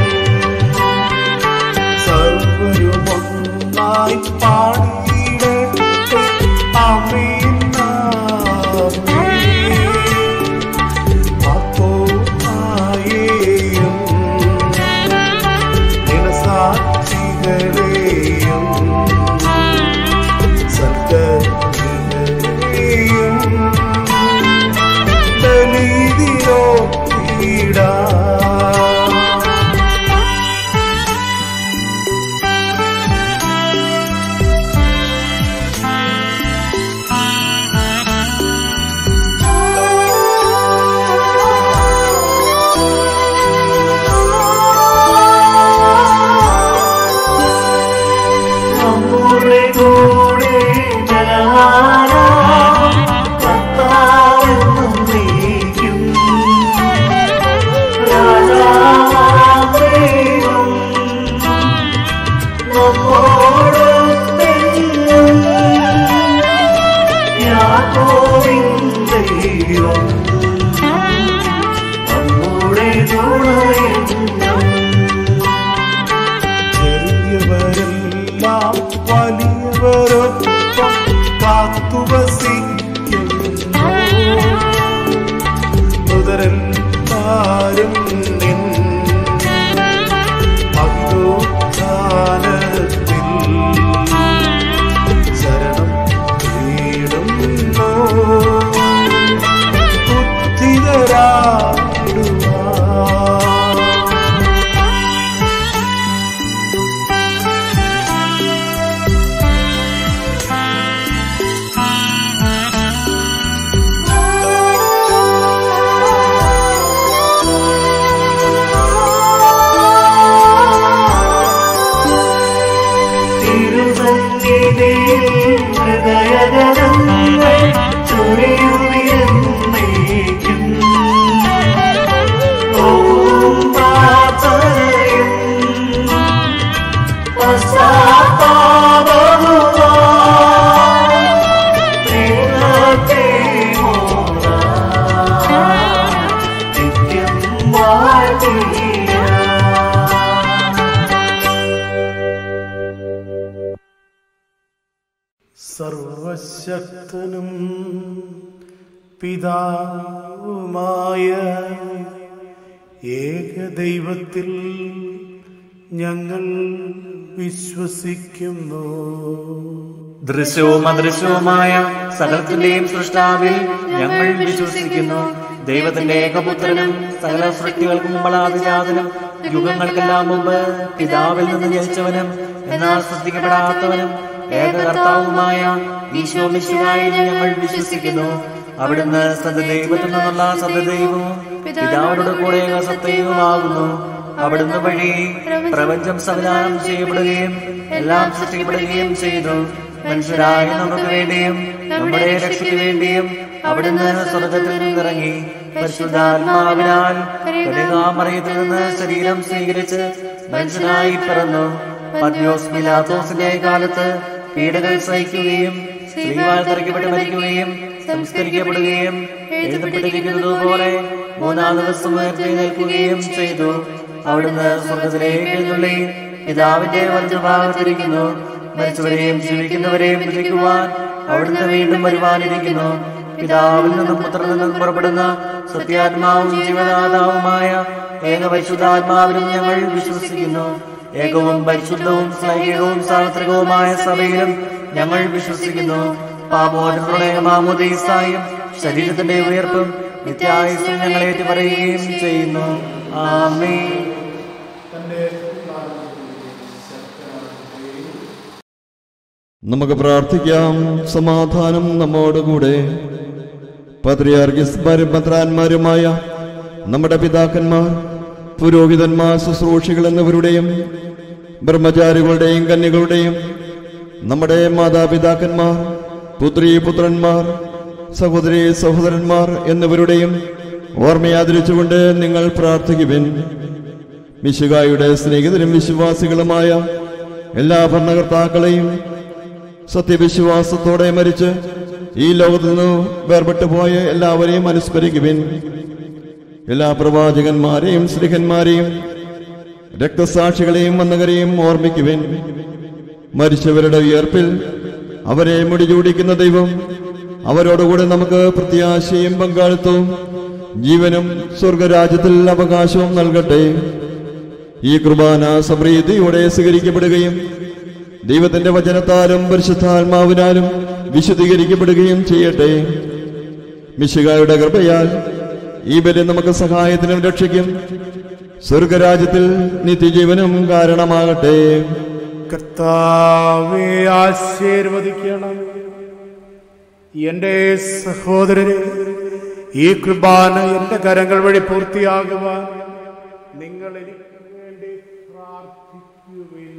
സർവരുമൊന്നായി പാടിയിടട്ടെ ആമേൻ ആമേൻ. ആത്തോമായേയും സർവശക്തനും പിതാവുമായ ഏകദൈവത്തിൽ ഞങ്ങൾ വിശ്വസിക്കുന്നു ദൃശ്യവും അദൃശ്യവുമായ സകലത്തിന്റെയും സൃഷ്ടാവിൽ ഞങ്ങൾ വിശ്വസിക്കുന്നു ദൈവത്തിന്റെ ഏകപുത്രനും സകല സൃഷ്ടികൾക്കും മുമ്പളാതിജാതനും യുഗങ്ങൾക്കെല്ലാം മുമ്പ് പിതാവിൽ നിന്ന് ജനിച്ചവനും എന്നാൽ ശ്രദ്ധിക്കപ്പെടാത്തവനും ഏകകർത്താവുമായ ഈശോ മിശിഹായിൽ ഞങ്ങൾ വിശ്വസിക്കുന്നു അവിടുന്ന് സത്യദൈവത്തിൽ നിന്നുള്ള സത്യദൈവവും പിതാവിനോട് കൂടെ സത്യവുമാകുന്നു അവിടുന്ന് വഴി പ്രപഞ്ചം സംവിധാനം ചെയ്യപ്പെടുകയും എല്ലാം സൃഷ്ടിക്കപ്പെടുകയും ചെയ്തു മനുഷ്യരായ നമുക്ക് വേണ്ടിയും നമ്മുടെ രക്ഷയ്ക്ക് വേണ്ടിയും അവിടുന്ന് സ്വർഗത്തിൽ നിന്നിറങ്ങി പരിശുദ്ധാത്മാവിനാൽ കനികാമറയത്തിൽ നിന്ന് ശരീരം സ്വീകരിച്ച് മനുഷ്യനായി പിറന്നു പദ്യോസ് മിലാത്തോസിന്റെ കാലത്ത് പീഡകൾ സഹിക്കുകയും സ്ത്രീവാൽ തറയ്ക്കപ്പെട്ട് മരിക്കുകയും സംസ്കരിക്കപ്പെടുകയും എഴുതപ്പെട്ടിരിക്കുന്നത് പോലെ മൂന്നാം ദിവസം ഉയർത്തെഴുന്നേൽക്കുകയും ചെയ്തു അവിടുന്ന് സ്വർഗത്തിലേക്ക് എഴുന്നള്ളി പിതാവിന്റെ വലതുഭാഗത്തിരിക്കുന്നു മരിച്ചവരെയും ജീവിക്കുന്നവരെയും വിധിക്കുവാൻ അവിടുന്ന് വീണ്ടും വരുവാനിരിക്കുന്നു പിതാവിൽ നിന്നും പുത്രനിൽ നിന്നും പുറപ്പെടുന്ന സത്യാത്മാവും ജീവദാതാവുമായ ഏക പരിശുദ്ധാത്മാവിനും ഞങ്ങൾ വിശ്വസിക്കുന്നു ഏകവും പരിശുദ്ധവും സ്ലൈംഗികവും സാർവത്രികവുമായ സഭയിലും ഞങ്ങൾ വിശ്വസിക്കുന്നു പാപോചങ്ങളുടെ മാമോദീസായും ശരീരത്തിന്റെ ഉയർപ്പും നിത്യായുസും ഞങ്ങൾ ഏറ്റുപറയുകയും ചെയ്യുന്നു ആമേ നമുക്ക് പ്രാർത്ഥിക്കാം സമാധാനം നമ്മോടുകൂടെ പത്രിയാർഗിസ്മാരും പത്രാന്മാരുമായ നമ്മുടെ പിതാക്കന്മാർ പുരോഹിതന്മാർ ശുശ്രൂഷികൾ എന്നിവരുടെയും ബ്രഹ്മചാരികളുടെയും കന്യകളുടെയും നമ്മുടെ മാതാപിതാക്കന്മാർ പുത്രി പുത്രന്മാർ സഹോദരി സഹോദരന്മാർ എന്നിവരുടെയും ഓർമ്മയാദരിച്ചുകൊണ്ട് നിങ്ങൾ പ്രാർത്ഥിക്കുവിൻ മിശുകായുടെ സ്നേഹിതരും വിശ്വാസികളുമായ എല്ലാ ഭരണകർത്താക്കളെയും സത്യവിശ്വാസത്തോടെ മരിച്ച് ഈ ലോകത്തു നിന്ന് വേർപെട്ടു പോയ എല്ലാവരെയും അനുസ്മരിക്കുവിൻ എല്ലാ പ്രവാചകന്മാരെയും സ്ത്രീഹന്മാരെയും രക്തസാക്ഷികളെയും വന്നകരെയും ഓർമ്മിക്കുവിൻ മരിച്ചവരുടെ ഉയർപ്പിൽ അവരെ മുടിചൂടിക്കുന്ന ദൈവം അവരോടുകൂടെ നമുക്ക് പ്രത്യാശയും പങ്കാളിത്തവും ജീവനും സ്വർഗരാജ്യത്തിൽ അവകാശവും നൽകട്ടെ ഈ കുർബാന സമൃദ്ധിയോടെ സ്വീകരിക്കപ്പെടുകയും ദൈവത്തിന്റെ വചനത്താലും പരിശുദ്ധാത്മാവിനാലും വിശുദ്ധീകരിക്കപ്പെടുകയും ചെയ്യട്ടെ മിശികായുടെ കൃപയാൽ ഈ ബലി നമുക്ക് സഹായത്തിനും രക്ഷയ്ക്കും സ്വർഗരാജ്യത്തിൽ നിത്യജീവനും കാരണമാകട്ടെ കർത്താവെ ആശീർവദിക്കണം എന്റെ സഹോദരരെ ഈ കൃപാന എന്റെ കരങ്ങൾ വഴി പൂർത്തിയാകുവാൻ നിങ്ങൾ എനിക്ക് വേണ്ടി പ്രാർത്ഥിക്കുവിൻ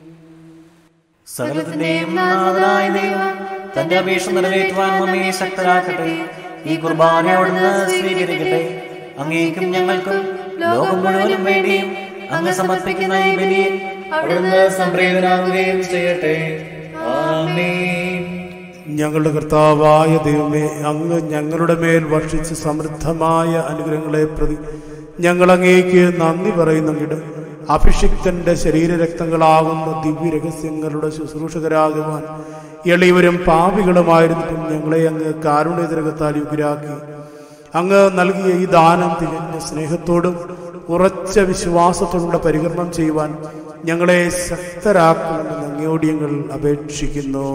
സകലത്തിന്റെയും നാഥനായ ദൈവം തന്റെ അപേക്ഷ നിറവേറ്റുവാൻ നമ്മെ ശക്തരാക്കട്ടെ ഈ കുർബാന അവിടുന്ന് സ്വീകരിക്കട്ടെ അങ്ങേക്കും ഞങ്ങൾക്കും ലോകം മുഴുവനും വേണ്ടിയും അങ്ങ് സമർപ്പിക്കുന്ന ഈ ബലിയിൽ അവിടുന്ന് സംപ്രീതനാകുകയും ചെയ്യട്ടെ ആമേൻ ഞങ്ങളുടെ കർത്താവായ ദൈവമേ അങ്ങ് ഞങ്ങളുടെ മേൽ വർഷിച്ച സമൃദ്ധമായ അനുഗ്രഹങ്ങളെ പ്രതി ഞങ്ങൾ അങ്ങേക്ക് നന്ദി പറയുന്നെങ്കിൽ അഭിഷിക്തന്റെ ശരീരരക്തങ്ങളാകുന്ന ദിവ്യരഹസ്യങ്ങളുടെ ശുശ്രൂഷകരാകുവാൻ എളിയവരും പാപികളുമായിരുന്നിട്ടും ഞങ്ങളെ അങ്ങ് കാരുണ്യതിരകത്താൽ യുഗരാക്കി അങ്ങ് നൽകിയ ഈ ദാനം തികഞ്ഞ സ്നേഹത്തോടും ഉറച്ച വിശ്വാസത്തോടുള്ള പരികരണം ചെയ്യുവാൻ ഞങ്ങളെ ശക്തരാക്കണമെന്ന് അങ്ങയോട് ഞങ്ങൾ അപേക്ഷിക്കുന്നു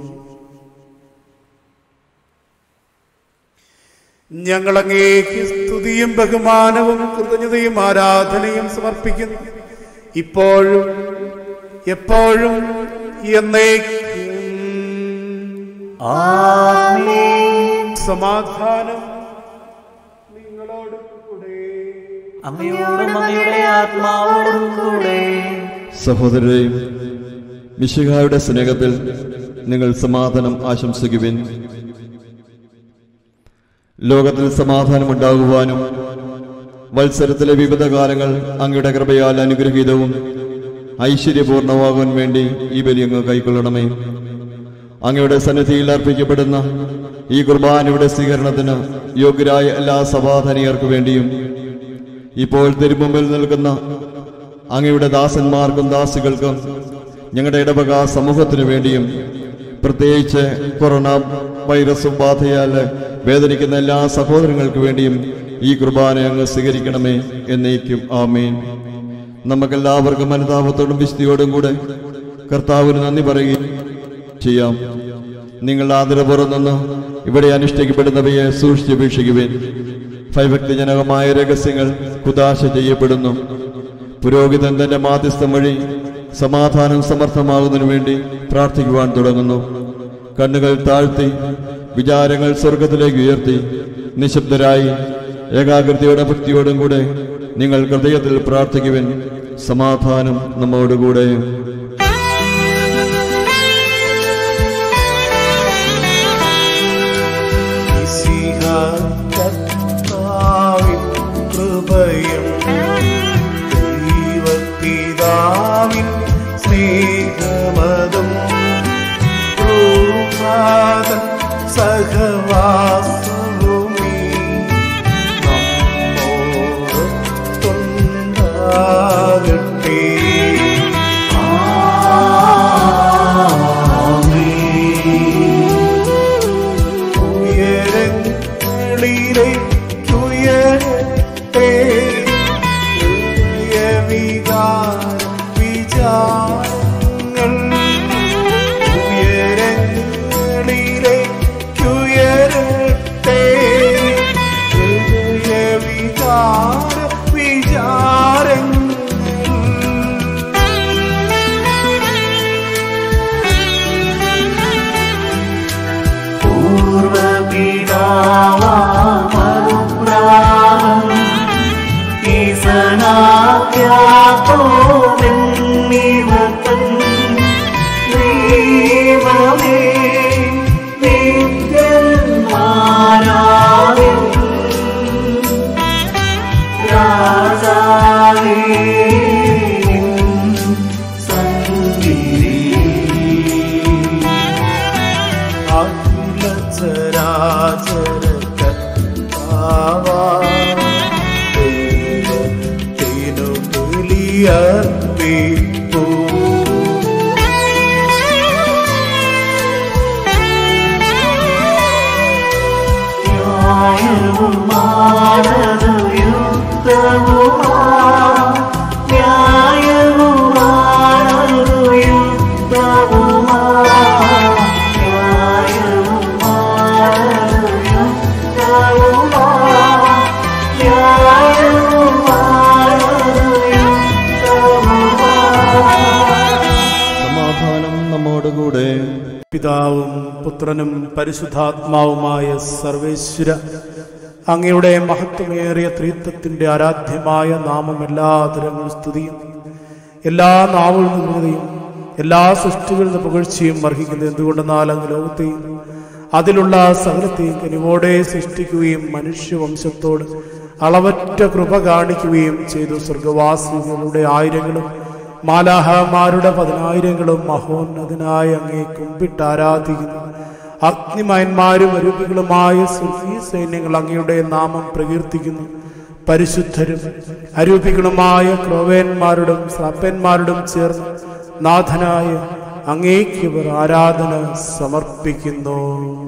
ഞങ്ങൾ അങ്ങേക്ക് സ്തുതിയും ബഹുമാനവും കൃതജ്ഞതയും ആരാധനയും സമർപ്പിക്കുന്നു ഇപ്പോഴും എപ്പോഴും എന്നേക്കും ആമേൻ സമാധാനം നിങ്ങളോട് കൂടെ അങ്ങയോടും അങ്ങയുടെ ആത്മാവോടും കൂടെ സഹോദരരെയും മിശിഹായുടെ സ്നേഹത്തിൽ നിങ്ങൾ സമാധാനം ആശംസിക്കുവിൻ ലോകത്തിൽ സമാധാനമുണ്ടാകുവാനും വത്സരത്തിലെ വിവിധ കാലങ്ങൾ അങ്ങയുടെ കൃപയാൽ അനുഗ്രഹീതവും ഐശ്വര്യപൂർണമാകാൻ വേണ്ടി ഈ ബലി അങ്ങ് കൈക്കൊള്ളണമേ അങ്ങയുടെ സന്നിധിയിൽ അർപ്പിക്കപ്പെടുന്ന ഈ കുർബാനയുടെ സ്വീകരണത്തിന് യോഗ്യരായ എല്ലാ സഭാധനിയർക്കു വേണ്ടിയും ഇപ്പോൾ തിരുമുമ്പിൽ നിൽക്കുന്ന അങ്ങയുടെ ദാസന്മാർക്കും ദാസികൾക്കും ഞങ്ങളുടെ ഇടവക സമൂഹത്തിനു വേണ്ടിയും പ്രത്യേകിച്ച് കൊറോണ വൈറസ് ബാധയാൽ വേദനിക്കുന്ന എല്ലാ സഹോദരങ്ങൾക്ക് വേണ്ടിയും ഈ കുർബാന അങ്ങ് സ്വീകരിക്കണമേ എന്നേക്കും ആമേൻ നമുക്കെല്ലാവർക്കും അനുതാപത്തോടും വിശുദ്ധിയോടും കൂടെ കർത്താവിന് നന്ദി പറയുകയും ചെയ്യാം നിങ്ങൾ ആദരപൂർവ്വം നിന്ന് ഇവിടെ അനുഷ്ഠിക്കപ്പെടുന്നവയെ സൂക്ഷിച്ചപേക്ഷിക്കുവേൻ ഭയഭക്തിജനകമായ രഹസ്യങ്ങൾ കുതാശ ചെയ്യപ്പെടുന്നു പുരോഹിതൻ തന്റെ മാധ്യസ്ഥം വഴി സമാധാനം സമർത്ഥമാകുന്നതിനു വേണ്ടി പ്രാർത്ഥിക്കുവാൻ തുടങ്ങുന്നു കണ്ണുകൾ താഴ്ത്തി വിചാരങ്ങൾ സ്വർഗത്തിലേക്ക് ഉയർത്തി നിശബ്ദരായി ഏകാഗ്രതയോടെ ഭക്തിയോടും കൂടെ നിങ്ങൾ ഹൃദയത്തിൽ പ്രാർത്ഥിക്കുവിൻ സമാധാനം നമ്മോടുകൂടെ കർത്താവിൻ കൃപയും ദൈവപിതാവിൻ സ്നേഹമതും കൃപാതൻ സഹവാസവുമീ നമ്മോടൊത്തുണ്ടാകട്ടെ ഉയരങ്ങളിലേക്കുയരട്ടെ ഹൃദയവികാര വിചാരങ്ങൾ ഉയരങ്ങളിലേക്കുയരട്ടെ ഹൃദയവികാര വിചാരങ്ങൾ അർപ്പിപ്പൂ സമാധാനം നമ്മോടുകൂടെ പിതാവും പുത്രനും പരിശുദ്ധാത്മാവുമായ സർവേശ്വര അങ്ങയുടെ മഹത്വമേറിയ ത്രീത്വത്തിന്റെ ആരാധ്യമായ നാമം എല്ലാ തരങ്ങളും സ്തുതിയും എല്ലാ നാവുകളിൽ നിന്നതയും എല്ലാ സൃഷ്ടികളിൽ നിന്ന് പുകഴ്ചയും അർഹിക്കുന്നത് എന്തുകൊണ്ടെന്നാൽ അങ്ങ് ലോകത്തെയും അതിലുള്ള സകലത്തെയും കനിവോടെ സൃഷ്ടിക്കുകയും മനുഷ്യവംശത്തോട് അളവറ്റ കൃപ കാണിക്കുകയും ചെയ്തു സ്വർഗവാസികളുടെ ആയിരങ്ങളും മാലാഹമാരുടെ പതിനായിരങ്ങളും മഹോന്നതനായ അങ്ങേ കുമ്പിട്ട് ആരാധിക്കുന്നു അഗ്നിമയന്മാരും അരൂപികളുമായ സ്വർഗീയ സൈന്യങ്ങൾ അങ്ങയുടെ നാമം പ്രകീർത്തിക്കുന്നു പരിശുദ്ധരും അരൂപികളുമായ ക്രോവേന്മാരോടും സ്രപ്പന്മാരോടും ചേർന്ന് നാഥനായ അങ്ങേക്ക് ഇവർ ആരാധന സമർപ്പിക്കുന്നു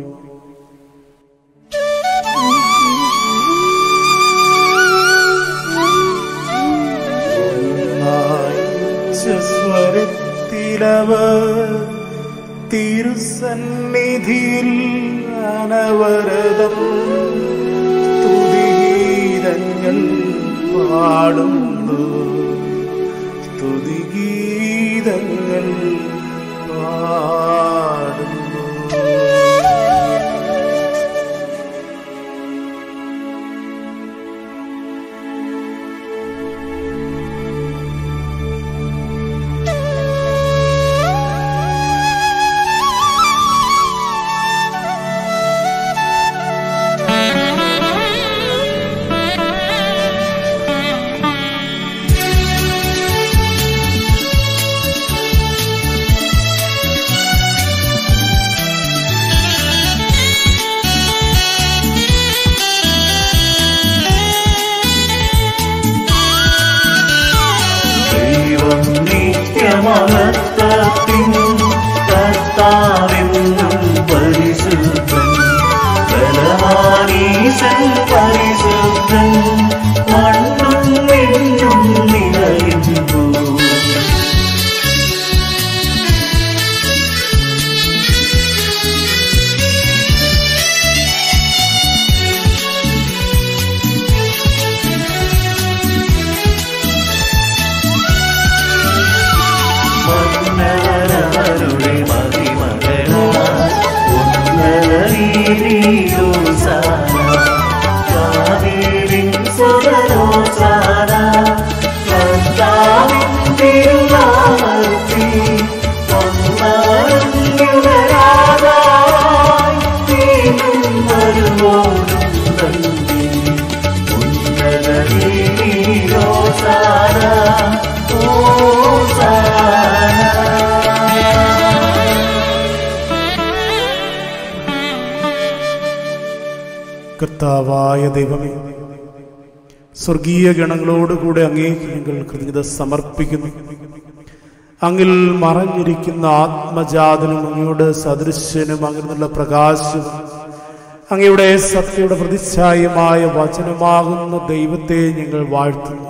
സ്വരത്തിലവർ തിരുസന്നിധിയിൽ അനവരതം സ്തുതിഗീതങ്ങൾ പാടുന്നു സ്തുതിഗീതങ്ങൾ പാടുന്നു ദൈവം നിത്യമഹത്വത്തിൻ കർത്താവിൻ കർത്താവിൻ തിരുനാമത്തിൽ വന്നവരുന്നതരാതായി തീരും വരുവോടും തന്നെ ഉന്നത നീരോസാന ഓസാന കർത്താവായ ദൈവമേ സ്വർഗീയ ഗണങ്ങളോടുകൂടെ അങ്ങേക്ക് ഞങ്ങൾ കൃതജ്ഞത സമർപ്പിക്കുന്നു അങ്ങിൽ മറഞ്ഞിരിക്കുന്ന ആത്മജാതനും അങ്ങയുടെ സദൃശ്യനും അങ്ങനെയുള്ള പ്രകാശവും അങ്ങയുടെ സത്യയുടെ പ്രതിച്ഛായമായ വചനമാകുന്ന ദൈവത്തെ ഞങ്ങൾ വാഴ്ത്തുന്നു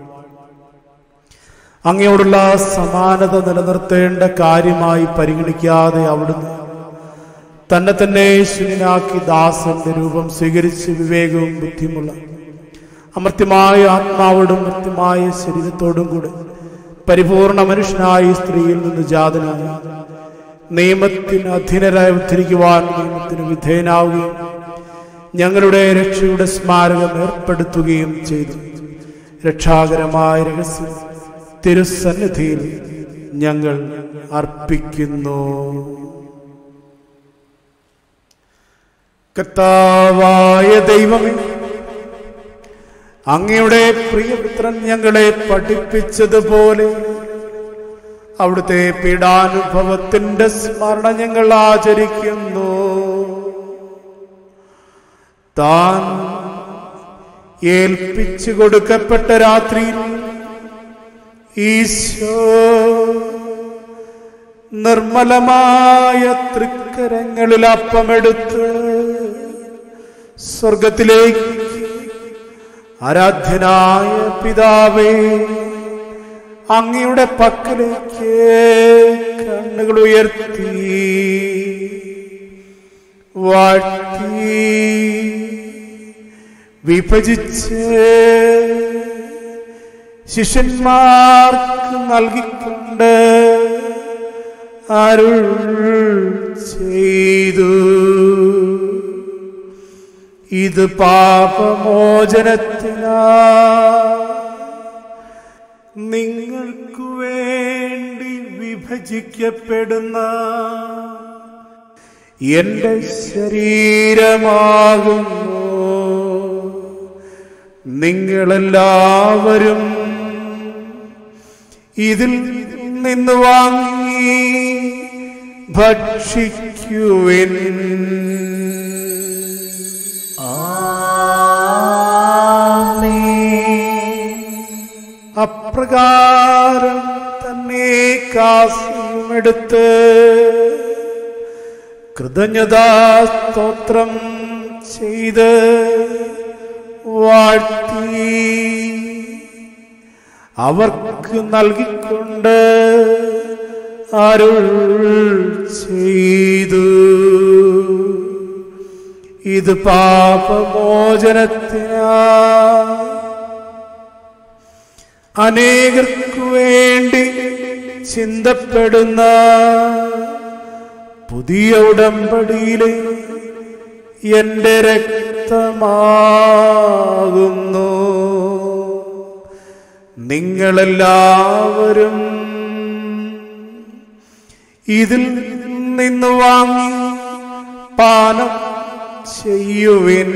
അങ്ങയോടുള്ള സമാനത നിലനിർത്തേണ്ട കാര്യമായി പരിഗണിക്കാതെ അവിടുന്ന് തന്നെ തന്നെ ശൂന്യനാക്കി ദാസന്റെ രൂപം സ്വീകരിച്ച് വിവേകവും ബുദ്ധിയുമുള്ള അമർത്യമായ ആത്മാവോടും മർത്യമായ ശരീരത്തോടും കൂടെ പരിപൂർണ മനുഷ്യനായി സ്ത്രീയിൽ നിന്ന് ജാതനായി നിയമത്തിന് അധീനരായി ഉദ്ധരിക്കുവാൻ നിയമത്തിന് വിധേയനാവുകയും ഞങ്ങളുടെ രക്ഷയുടെ സ്മാരകം ഏർപ്പെടുത്തുകയും ചെയ്തു രക്ഷാകരമായ രഹസ്യം തിരുസന്നിധിയിൽ ഞങ്ങൾ അർപ്പിക്കുന്നു കർത്താവായ ദൈവമേ അങ്ങയുടെ പ്രിയപുത്രൻ ഞങ്ങളെ പഠിപ്പിച്ചതുപോലെ അവിടുത്തെ പീഡാനുഭവത്തിന്റെ സ്മരണ ഞങ്ങൾ ആചരിക്കുന്നു താൻ ഏൽപ്പിച്ചു കൊടുക്കപ്പെട്ട രാത്രിയിൽ ഈശോ നിർമ്മലമായ തൃക്കരങ്ങളിൽ അപ്പമെടുത്ത് സ്വർഗത്തിലേക്ക് ആരാധ്യനായ പിതാവേ അങ്ങയുടെ പക്കലേക്ക് കണ്ണുകൾ ഉയർത്തി വാഴ്ത്തി വിഭജിച്ച് ശിഷ്യന്മാർക്ക് നൽകിക്കൊണ്ട് അരുൾ ചെയ്തു ഇത് പാപമോചനത്തിനാ നിങ്ങൾക്കു വേണ്ടി വിഭജിക്കപ്പെടുന്ന എന്റെ ശരീരമാകുന്നു നിങ്ങളെല്ലാവരും ഇതിൽ നിന്ന് വാങ്ങി ഭക്ഷിക്കുവിൻ അപ്രകാരം തന്നെ കാസ്യമെടുത്ത് കൃതജ്ഞതാ സ്തോത്രം ചെയ്ത് വാഴ്ത്തി അവർക്ക് നൽകിക്കൊണ്ട് അരുൾ ചെയ്തു ഇത് പാപമോചനത്തിനാ അനേകർക്കു വേണ്ടി ചിന്തപ്പെടുന്ന പുതിയ ഉടമ്പടിയിലെ എന്റെ രക്തമാകുന്നു നിങ്ങളെല്ലാവരും ഇതിൽ നിന്ന് വാങ്ങി പാനം ചെയ്യുവിൻ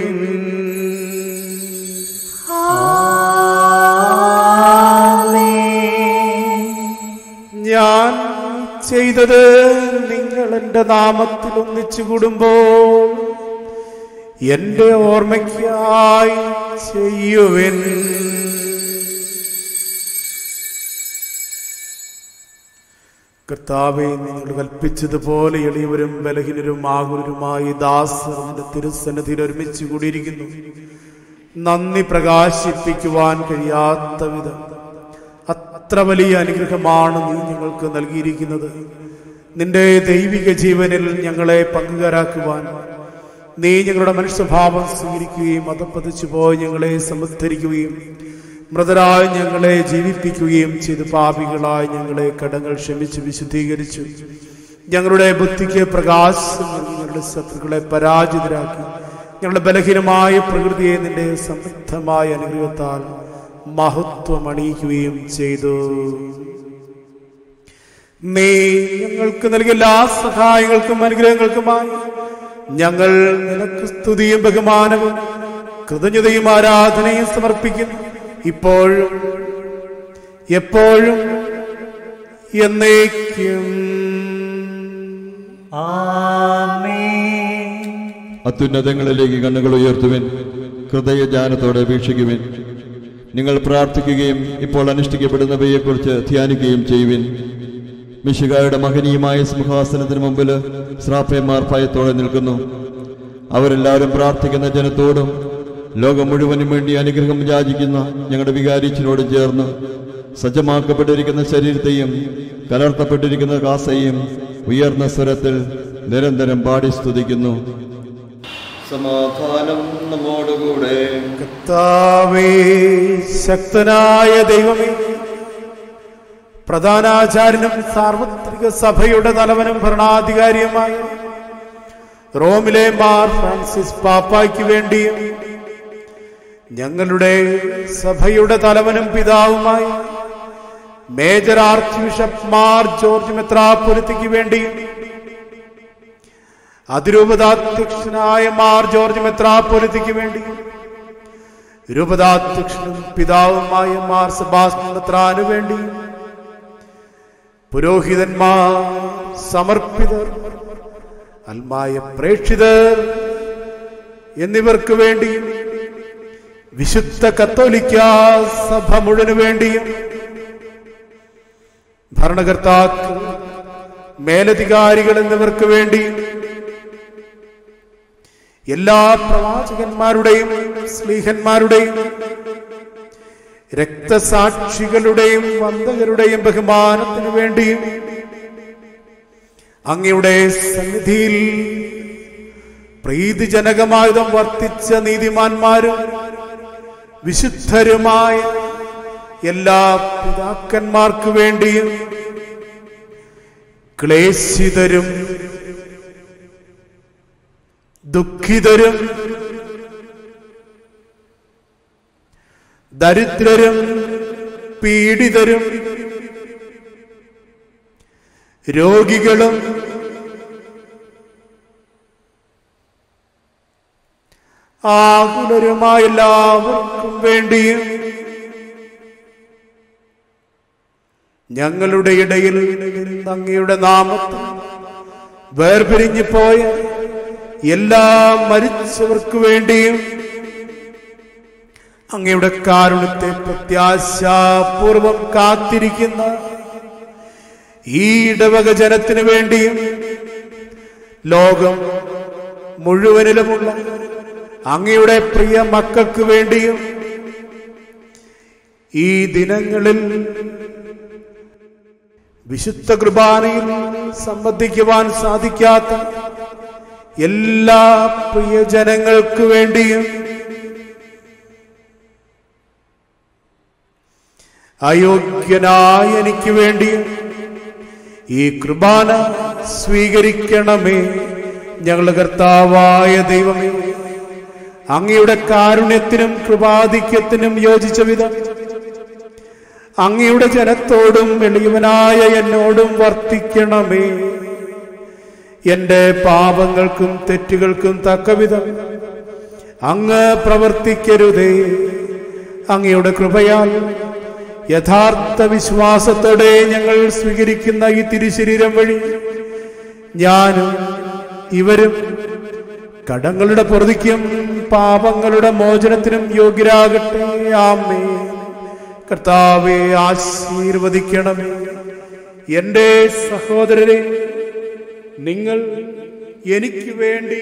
ഞാൻ ചെയ്തത് നിങ്ങൾ എൻ്റെ നാമത്തിൽ ഒന്നിച്ചു കൂടുമ്പോൾ എൻ്റെ ഓർമ്മയ്ക്കായി ചെയ്യുവിൻ കർത്താവെ നിങ്ങൾ കൽപ്പിച്ചതുപോലെ എളിയവരും ബലഹീനരും ആകുലരുമായി ദാസർ നിന്റെ തിരുസന്നിധിയിൽ ഒരുമിച്ച് കൂടിയിരിക്കുന്നു നന്ദി പ്രകാശിപ്പിക്കുവാൻ കഴിയാത്ത വിധം അത്ര വലിയ അനുഗ്രഹമാണ് നീ ഞങ്ങൾക്ക് നൽകിയിരിക്കുന്നത് നിന്റെ ദൈവിക ജീവനിൽ ഞങ്ങളെ പങ്കുകാരാക്കുവാൻ നീ ഞങ്ങളുടെ മനുഷ്യഭാവം സ്വീകരിക്കുകയും അതപ്പതിച്ചു പോയി ഞങ്ങളെ സമുദ്ധരിക്കുകയും മൃതരായി ഞങ്ങളെ ജീവിപ്പിക്കുകയും ചെയ്ത് പാപികളായി ഞങ്ങളെ കടങ്ങൾ ക്ഷമിച്ച് വിശുദ്ധീകരിച്ചു ഞങ്ങളുടെ ബുദ്ധിക്ക് പ്രകാശം നൽകി ഞങ്ങളുടെ ശത്രുക്കളെ പരാജിതരാക്കി ഞങ്ങളുടെ ബലഹീനമായ പ്രകൃതിയെ നിന്റെ സമൃദ്ധമായ അനുഗ്രഹത്താൽ മഹത്വം അണിയിക്കുകയും ചെയ്തു നീ ഞങ്ങൾക്ക് നൽകിയ എല്ലാ സഹായങ്ങൾക്കും അനുഗ്രഹങ്ങൾക്കുമായി ഞങ്ങൾ നിനക്ക് സ്തുതിയും ബഹുമാനവും കൃതജ്ഞതയും ആരാധനയും സമർപ്പിക്കുന്നു ഇപ്പോഴും എപ്പോഴും എന്നേക്കും ആമേൻ അത്യുന്നതങ്ങളിലേക്ക് കണ്ണുകൾ ഉയർത്തുവിൻ ഹൃദയജാനത്തോടെ വീക്ഷിക്കുവിൻ നിങ്ങൾ പ്രാർത്ഥിക്കുകയും ഇപ്പോൾ അനുഷ്ഠിക്കപ്പെടുന്നവയെക്കുറിച്ച് ധ്യാനിക്കുകയും ചെയ്യുവിൻ മിശികായുടെ മഹനീയമായ സിംഹാസനത്തിന് മുമ്പിൽ ശ്രാപ്പയന്മാർ ഭയത്തോടെ നിൽക്കുന്നു അവരെല്ലാവരും പ്രാർത്ഥിക്കുന്ന ജനത്തോടും ലോകം മുഴുവനും വേണ്ടി അനുഗ്രഹം യാചിക്കുന്ന ഞങ്ങളുടെ വികാരിച്ചിനോട് ചേർന്ന് സജ്ജമാക്കപ്പെട്ടിരിക്കുന്ന ശരീരത്തെയും കലർത്തപ്പെട്ടിരിക്കുന്ന കാസയും ഉയർന്ന സ്വരത്തിൽ നിരന്തരം പാടി സ്തുതിക്കുന്നു സമാധാനം നമ്മോടുകൂടെ കർത്താവേ ശക്തനായ ദൈവമേ പ്രധാനാചാര്യനും സാർവത്രിക സഭയുടെ തലവനും ഭരണാധികാരിയുമായ റോമിലെ മാർ ഫ്രാൻസിസ് പാപ്പായ്ക്ക് വേണ്ടിയും ഞങ്ങളുടെ സഭയുടെ തലവനും പിതാവുമായ major archbishop Mar George മെത്രാപൊലിത്തിക്ക് വേണ്ടിയും അതിരൂപതാധ്യക്ഷനായ മാർ ജോർജ് മെത്രാപൊലിത്തിക്ക് വേണ്ടിയും രൂപതാധ്യക്ഷനും പിതാവുമായ മാർ സെബാസ്റ്റ്യൻ മെത്രാനു വേണ്ടിയും പുരോഹിതന്മാർ സമർപ്പിതർ അൽമായ പ്രേക്ഷിതർ എന്നിവർക്ക് വേണ്ടിയും വിശുദ്ധ കത്തോലിക്ക സഭ മുഴുവനു വേണ്ടിയും ഭരണകർത്താക്കൾ മേലധികാരികൾ എന്നിവർക്ക് വേണ്ടിയും എല്ലാ പ്രവാചകന്മാരുടെയും സ്ലീഹന്മാരുടെയും രക്തസാക്ഷികളുടെയും വന്ദകരുടെയും ബഹുമാനത്തിനു വേണ്ടിയും അങ്ങയുടെ സന്നിധിയിൽ പ്രീതിജനകമായുധം വർത്തിച്ച നീതിമാന്മാരും വിശുദ്ധരുമായ എല്ലാ പിതാക്കന്മാർക്ക് വേണ്ടിയും ക്ലേശിതരും ദുഃഖിതരും ദരിദ്രരും പീഡിതരും രോഗികളും ആകുലരുമായ എല്ലാവർക്കും വേണ്ടിയും ഞങ്ങളുടെ ഇടയിൽ നിന്ന് അങ്ങയുടെ നാമത്തിൽ വേർപിരിഞ്ഞു പോയ എല്ലാ മരിച്ചവർക്ക് വേണ്ടിയും അങ്ങയുടെ കാരുണ്യത്തെ പ്രത്യാശാപൂർവം കാത്തിരിക്കുന്ന ഈ ഇടവക ജനത്തിനു വേണ്ടിയും ലോകം മുഴുവനിലുമുള്ള അങ്ങയുടെ പ്രിയ മക്കൾക്ക് വേണ്ടിയും ഈ ദിനങ്ങളിൽ വിശുദ്ധ കുർബാനയിൽ സംബന്ധിക്കുവാൻ സാധിക്കാത്ത എല്ലാ പ്രിയജനങ്ങൾക്ക് വേണ്ടിയും അയോഗ്യനായ എനിക്ക് വേണ്ടിയും ഈ കുർബാന സ്വീകരിക്കണമേ ഞങ്ങളുടെ കർത്താവായ ദൈവമേ അങ്ങയുടെ കാരുണ്യത്തിനും കൃപാധിക്യത്തിനും യോജിച്ച വിധം അങ്ങയുടെ ജനത്തോടും എളിയവനായ എന്നോടും വർത്തിക്കണമേ എന്റെ പാപങ്ങൾക്കും തെറ്റുകൾക്കും തക്കവിധം അങ്ങ് പ്രവർത്തിക്കരുതേ അങ്ങയുടെ കൃപയാൽ യഥാർത്ഥ വിശ്വാസത്തോടെ ഞങ്ങൾ സ്വീകരിക്കുന്ന ഈ തിരുശരീരം വഴി ഞാനും ഇവരും കടങ്ങളുടെ പൊറുതിക്കും പാപങ്ങളുടെ മോചനത്തിനും യോഗ്യരാകട്ടെ ആമേ കർത്താവെ ആശീർവദിക്കണമേ എൻ്റെ സഹോദരരെ നിങ്ങൾ എനിക്ക് വേണ്ടി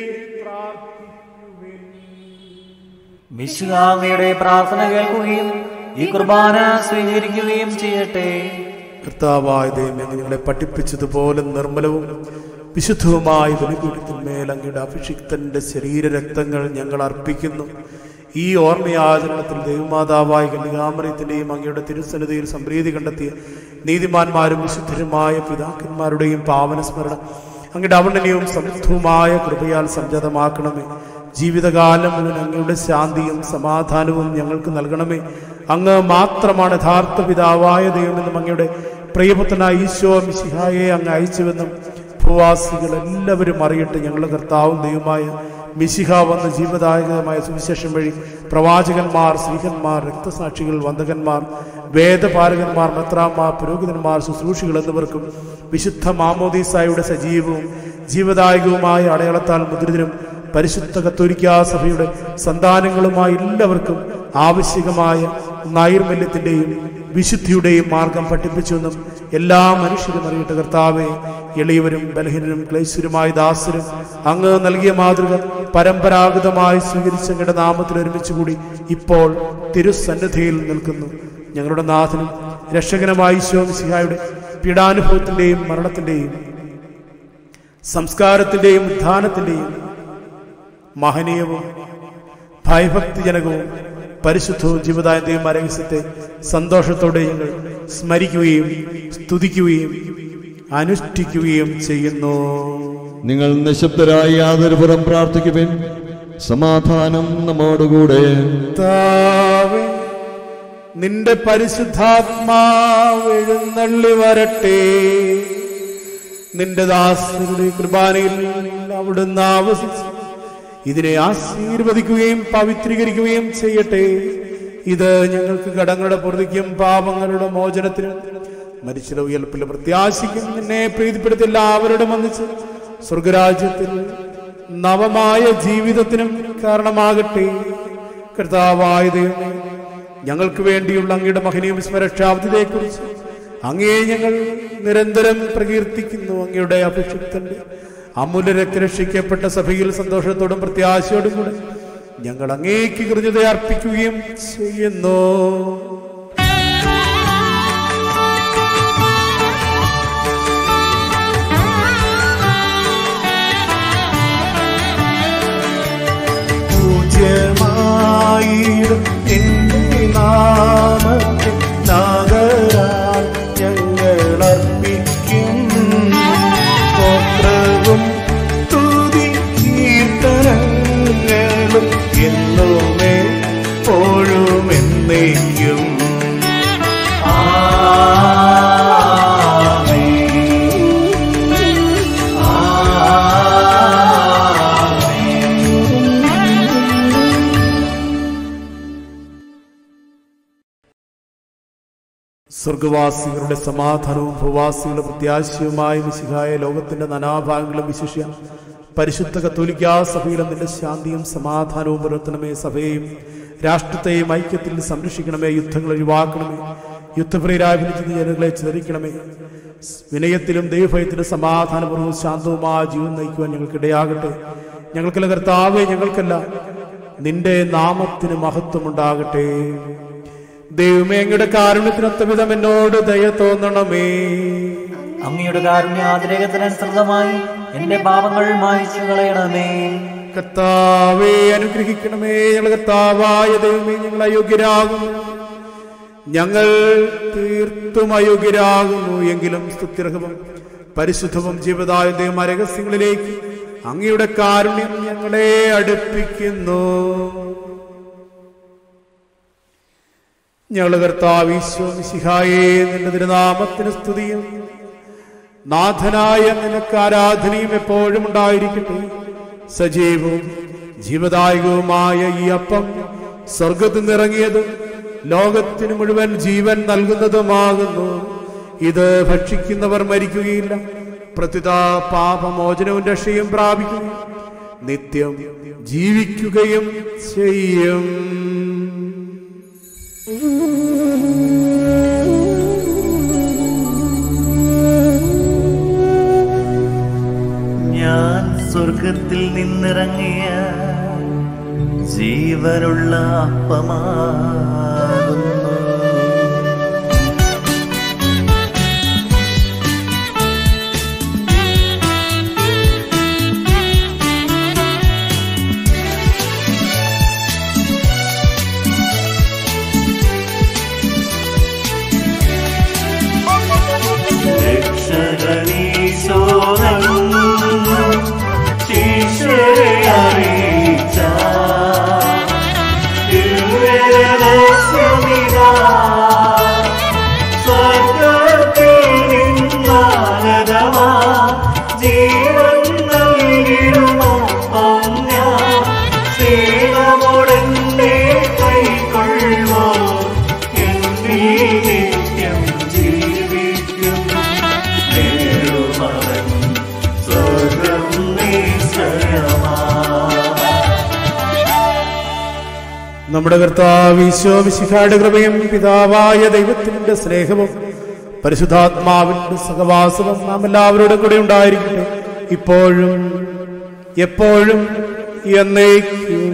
വിശുദ്ധാമയുടെ പ്രാർത്ഥന കേൾക്കുകയും ഈ കുർബാന സ്വീകരിക്കുകയും ചെയ്യട്ടെ കർത്താവായ ദൈവം അങ്ങ് ഞങ്ങളെ പഠിപ്പിച്ചതുപോലെ നിർമ്മലവും വിശുദ്ധവുമായ ബലിപീഠത്തിന്മേൽ അങ്ങയുടെ അഭിഷിക്തന്റെ ശരീരരക്തങ്ങൾ ഞങ്ങൾ അർപ്പിക്കുന്നു ഈ ഓർമ്മയാചരണത്തിൽ ദൈവമാതാവായ കന്യകാമറിയത്തിന്റെയും അങ്ങയുടെ തിരുസന്നിധിയിൽ സംപ്രീതി കണ്ടെത്തിയ നീതിമാന്മാരും വിശുദ്ധരുമായ പിതാക്കന്മാരുടെയും പാവന സ്മരണ അങ്ങയുടെ അവണ്ണനീയവും സമൃദ്ധവുമായ കൃപയാൽ സംജാതമാക്കണമേ ജീവിതകാലം മുഴുവൻ അങ്ങയുടെ ശാന്തിയും സമാധാനവും ഞങ്ങൾക്ക് നൽകണമേ അങ്ങ് മാത്രമാണ് യഥാർത്ഥ പിതാവായ ദൈവമെന്നും അങ്ങയുടെ പ്രിയപുത്രനായ ഈശോ മിശിഹായെ അങ്ങ് അയച്ചുവെന്നും ഭൂവാസികൾ എല്ലാവരും അറിയട്ടെ ഞങ്ങളുടെ കർത്താവും ദൈവമായ മിശിഹ വന്ന ജീവദായകമായ സുവിശേഷം വഴി പ്രവാചകന്മാർ സ്ത്രീകന്മാർ രക്തസാക്ഷികൾ വന്ദകന്മാർ വേദപാലകന്മാർ മെത്രാന്മാർ പുരോഹിതന്മാർ ശുശ്രൂഷികൾ എന്നിവർക്കും വിശുദ്ധ മാമോദീസായുടെ സജീവവും ജീവദായകവുമായ അടയാളത്താൽ മുദ്രിതരും പരിശുദ്ധ കത്തോലിക്കാ സഭയുടെ സന്താനങ്ങളുമായ എല്ലാവർക്കും ആവശ്യകമായ നൈർമല്യത്തിൻ്റെയും വിശുദ്ധിയുടെയും മാർഗം പഠിപ്പിച്ചുവെന്നും എല്ലാ മനുഷ്യരും അറിയട്ടെ കർത്താവെ എളിയവരും ബലഹീനരും ക്ലേശരുമായ ദാസരും അങ്ങ് നൽകിയ മാതൃക പരമ്പരാഗതമായി സ്വീകരിച്ച അങ്ങയുടെ നാമത്തിൽ ഒരുമിച്ച് കൂടി ഇപ്പോൾ തിരുസന്നിധിയിൽ നിൽക്കുന്നു ഞങ്ങളുടെ നാഥനും രക്ഷകനുമായ ഈശോമിസിഹായുടെ പീഡാനുഭവത്തിൻ്റെയും മരണത്തിൻ്റെയും സംസ്കാരത്തിൻ്റെയും ഉത്ഥാനത്തിൻ്റെയും മഹനീയവും ഭയഭക്തിജനകവും പരിശുദ്ധവും ജീവദായന്റെയും രഹസ്യത്തെ സന്തോഷത്തോടെ ഞങ്ങൾ സ്മരിക്കുകയും സ്തുതിക്കുകയും അനുഷ്ഠിക്കുകയും ചെയ്യുന്നു നിങ്ങൾ നിശബ്ദരായി യാതൊരുപുറം പ്രാർത്ഥിക്കുവിൻ സമാധാനം നമ്മോടുകൂടെ കർത്താവേ, നിന്റെ പരിശുദ്ധാത്മാവ് എഴുന്നള്ളി വരട്ടെ നിന്റെ ദാസരുടെ കൃപാനയിൽ അവിടുന്ന് ആവസിച്ച് ഇതിനെ ആശീർവദിക്കുകയും പവിത്രീകരിക്കുകയും ചെയ്യട്ടെ ഇത് ഞങ്ങൾക്ക് കടങ്ങളുടെ പൊറുതിക്കും പാപങ്ങളുടെ മോചനത്തിനും മരിച്ചിട ഉയർപ്പിലെ പ്രത്യാശിക്കും നിന്നെ പ്രീതിപ്പെടുത്തി എല്ലാവരോടും വന്നിച്ച് സ്വർഗരാജ്യത്തിൽ നവമായ ജീവിതത്തിനും കാരണമാകട്ടെ കർത്താവായ ദൈവമേ ഞങ്ങൾക്ക് വേണ്ടിയുള്ള അങ്ങയുടെ മഹനീയ സ്മരക്ഷാബ്ദത്തെക്കുറിച്ച് അങ്ങേ ഞങ്ങൾ നിരന്തരം പ്രകീർത്തിക്കുന്നു അങ്ങയുടെ അഭിഷിക്തന്റെ അമൂല്യ രക്തരക്ഷിക്കപ്പെട്ട സഭയിൽ സന്തോഷത്തോടും പ്രത്യാശയോടും കൂടെ ഞങ്ങൾ അങ്ങേക്ക് കൃത്യത അർപ്പിക്കുകയും ചെയ്യുന്നു പൂജ്യമായിടും നിന്റെ നാമത്തെ നാഗരാൽ ഞങ്ങൾ അർപ്പിക്കും സ്തോത്രവും സ്തുതി കീർത്തനങ്ങളും എന്നുമേ എപ്പോഴും എന്നേക്കും സ്വർഗവാസികളുടെ സമാധാനവും ഭൂവാസികളുടെ പ്രത്യാശയുമായ വിശിഹായ ലോകത്തിന്റെ നാനാഭാഗങ്ങളും വിശിഷ്യ പരിശുദ്ധ കത്തോലിക്കാ സഭയിലും നിന്റെ ശാന്തിയും സമാധാനവും പുലർത്തണമേ സഭയെയും രാഷ്ട്രത്തെയും ഐക്യത്തിൽ സംരക്ഷിക്കണമേ യുദ്ധങ്ങൾ ഒഴിവാക്കണമേ യുദ്ധപ്രിയരാഭിനിച്ചിന് ജനങ്ങളെ ചിതറിക്കണമേ വിനയത്തിലും ദൈവഭയത്തിലും സമാധാനപൂർവ്വവും ശാന്തവുമായ ജീവിതം നയിക്കുവാൻ ഞങ്ങൾക്കിടയാകട്ടെ ഞങ്ങൾക്കല്ല കർത്താവേ ഞങ്ങൾക്കല്ല നിന്റെ നാമത്തിന് മഹത്വമുണ്ടാകട്ടെ ദൈവമേ അങ്ങയുടെ കാരുണ്യത്തിനൊത്ത വിധം എന്നോട് ദയ തോന്നണമേ അങ്ങയുടെ കാരുണ്യാതിരേകത്തിനനുസൃതമായി എന്റെ പാപങ്ങൾ മായിച്ചു കളയണമേ കർത്താവെ അനുഗ്രഹിക്കണമേ ഞങ്ങൾ കർത്താവായ ദൈവമേ ഞങ്ങൾ അയോഗ്യരാകുന്നു ഞങ്ങൾ തീർത്തും അയോഗ്യരാകുന്നു എങ്കിലും സ്തുത്യർഹവും പരിശുദ്ധവും ജീവതായ ദൈവം രഹസ്യങ്ങളിലേക്ക് അങ്ങയുടെ കാരുണ്യം ഞങ്ങളെ അടുപ്പിക്കുന്നു ഞങ്ങൾ കർത്താവ് ഈശോ മിശിഹായേ നിന്റെ തിരുനാമത്തിന് സ്തുതിയും നാഥനായ നിനക്ക് ആരാധനയും എപ്പോഴും ഉണ്ടായിരിക്കട്ടെ സജീവവും ജീവദായകവുമായ ഈ അപ്പം സ്വർഗത്തിൽ നിന്നിറങ്ങിയതും ലോകത്തിന് മുഴുവൻ ജീവൻ നൽകുന്നതുമാകുന്നു ഇത് ഭക്ഷിക്കുന്നവർ മരിക്കുകയില്ല പ്രത്യുത പാപമോചനവും രക്ഷയും പ്രാപിക്കുകയും നിത്യം ജീവിക്കുകയും ചെയ്യും ഞാൻ സ്വർഗത്തിൽ നിന്നിറങ്ങിയ ജീവനുള്ള അപ്പമാകുന്നു രക്ഷകനീശോധൻ ശിഷ്യരെ അറിയിച്ച നമ്മുടെ കർത്താവ് ഈശോമിശിഹായുടെ കൃപയും പിതാവായ ദൈവത്തിന്റെ സ്നേഹവും പരിശുദ്ധാത്മാവിന്റെ സഹവാസവും നാം എല്ലാവരോടും കൂടെ ഉണ്ടായിരിക്കട്ടെ ഇപ്പോഴും എപ്പോഴും എന്നേക്കും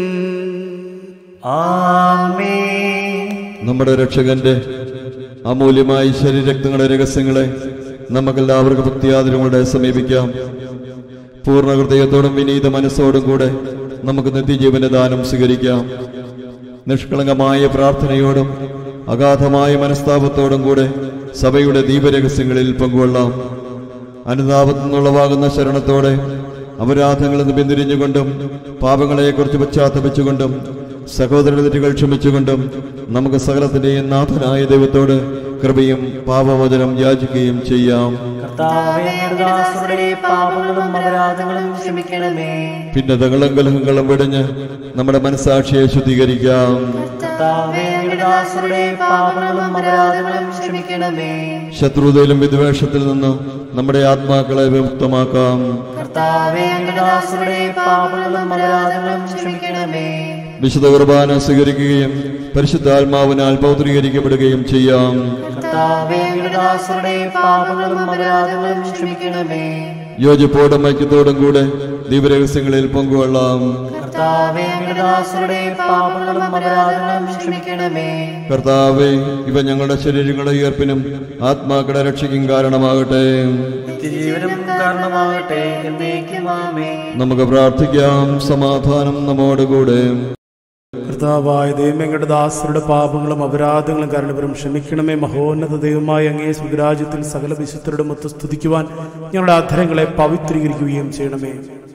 ആമേൻ നമ്മുടെ രക്ഷകന്റെ അമൂല്യമായ ശരീരക്തങ്ങളുടെ രഹസ്യങ്ങളെ നമുക്കെല്ലാവർക്കും ഭക്തിയാദരങ്ങളുടെ സമീപിക്കാം പൂർണ്ണ ഹൃദയത്തോടും വിനീത മനസ്സോടും കൂടെ നമുക്ക് നിത്യജീവന ദാനം സ്വീകരിക്കാം നിഷ്കളങ്കമായ പ്രാർത്ഥനയോടും അഗാധമായ മനസ്താപത്തോടും കൂടെ സഭയുടെ ദീപരഹസ്യങ്ങളിൽ പങ്കുകൊള്ളാം അനുതാപത്തിൽ നിന്നുള്ളവാകുന്ന ശരണത്തോടെ അപരാധങ്ങളിൽ നിന്ന് പിന്തിരിഞ്ഞുകൊണ്ടും പാപങ്ങളെക്കുറിച്ച് പശ്ചാത്തപിച്ചുകൊണ്ടും സഹോദര തെറ്റുകൾ ക്ഷമിച്ചുകൊണ്ടും നമുക്ക് സകലത്തിന്റെയും നാഥനായ ദൈവത്തോട് കൃപയും പാപവചനം യാചിക്കുകയും ചെയ്യാം കർത്താവേ അങ്ങയുടെ ദാസരുടെ പാപങ്ങളും അപരാധങ്ങളും ക്ഷമിക്കണമേ ഭിന്നതകളും കലഹങ്ങളും വെടിഞ്ഞ് നമ്മുടെ മനസാക്ഷിയെ ശുദ്ധീകരിക്കാം കർത്താവേ അങ്ങയുടെ ദാസരുടെ പാപങ്ങളും അപരാധങ്ങളും ക്ഷമിക്കണമേ ശത്രുതയിലും വിദ്വേഷത്തിൽ നിന്ന് നമ്മുടെ ആത്മാക്കളെ വിമുക്തമാക്കാം കർത്താവേ അങ്ങയുടെ ദാസരുടെ പാപങ്ങളും അപരാധങ്ങളും ക്ഷമിക്കണമേ വിശുദ്ധ കുർബാന സ്വീകരിക്കുകയും പരിശുദ്ധാത്മാവിനാൽ പൗത്രീകരിക്കപ്പെടുകയും ചെയ്യാം കർത്താവേ അങ്ങയുടെ ദാസരുടെ പാപങ്ങളും അപരാധങ്ങളും ക്ഷമിക്കണമേ യോജിപ്പോടും ഐക്യത്തോടും കൂടെ ദീപരഹസ്യങ്ങളിൽ പങ്കുകൊള്ളാം കർത്താവേ അങ്ങയുടെ ദാസരുടെ പാപങ്ങളും അപരാധങ്ങളും ക്ഷമിക്കണമേ കർത്താവെ ഇവ ഞങ്ങളുടെ ശരീരങ്ങളുടെ ഉയർപ്പിനും ആത്മാക്കളുടെ രക്ഷയ്ക്കും കാരണമാകട്ടെ നിത്യജീവനം കാരണമാകട്ടെ എന്നേക്കും ആമേ നമുക്ക് പ്രാർത്ഥിക്കാം സമാധാനം നമ്മോടുകൂടെ കർത്താവായ ദൈവങ്ങളുടെ ദാസരുടെ പാപങ്ങളും അപരാധങ്ങളും കാരണവരും ക്ഷമിക്കണമേ മഹോന്നത ദൈവമായ അങ്ങേ സുഖരാജ്യത്തിൽ സകല വിശുദ്ധരുടെ മൊത്തം സ്തുതിക്കുവാൻ ഞങ്ങളുടെ അധരങ്ങളെ പവിത്രീകരിക്കുകയും ചെയ്യണമേ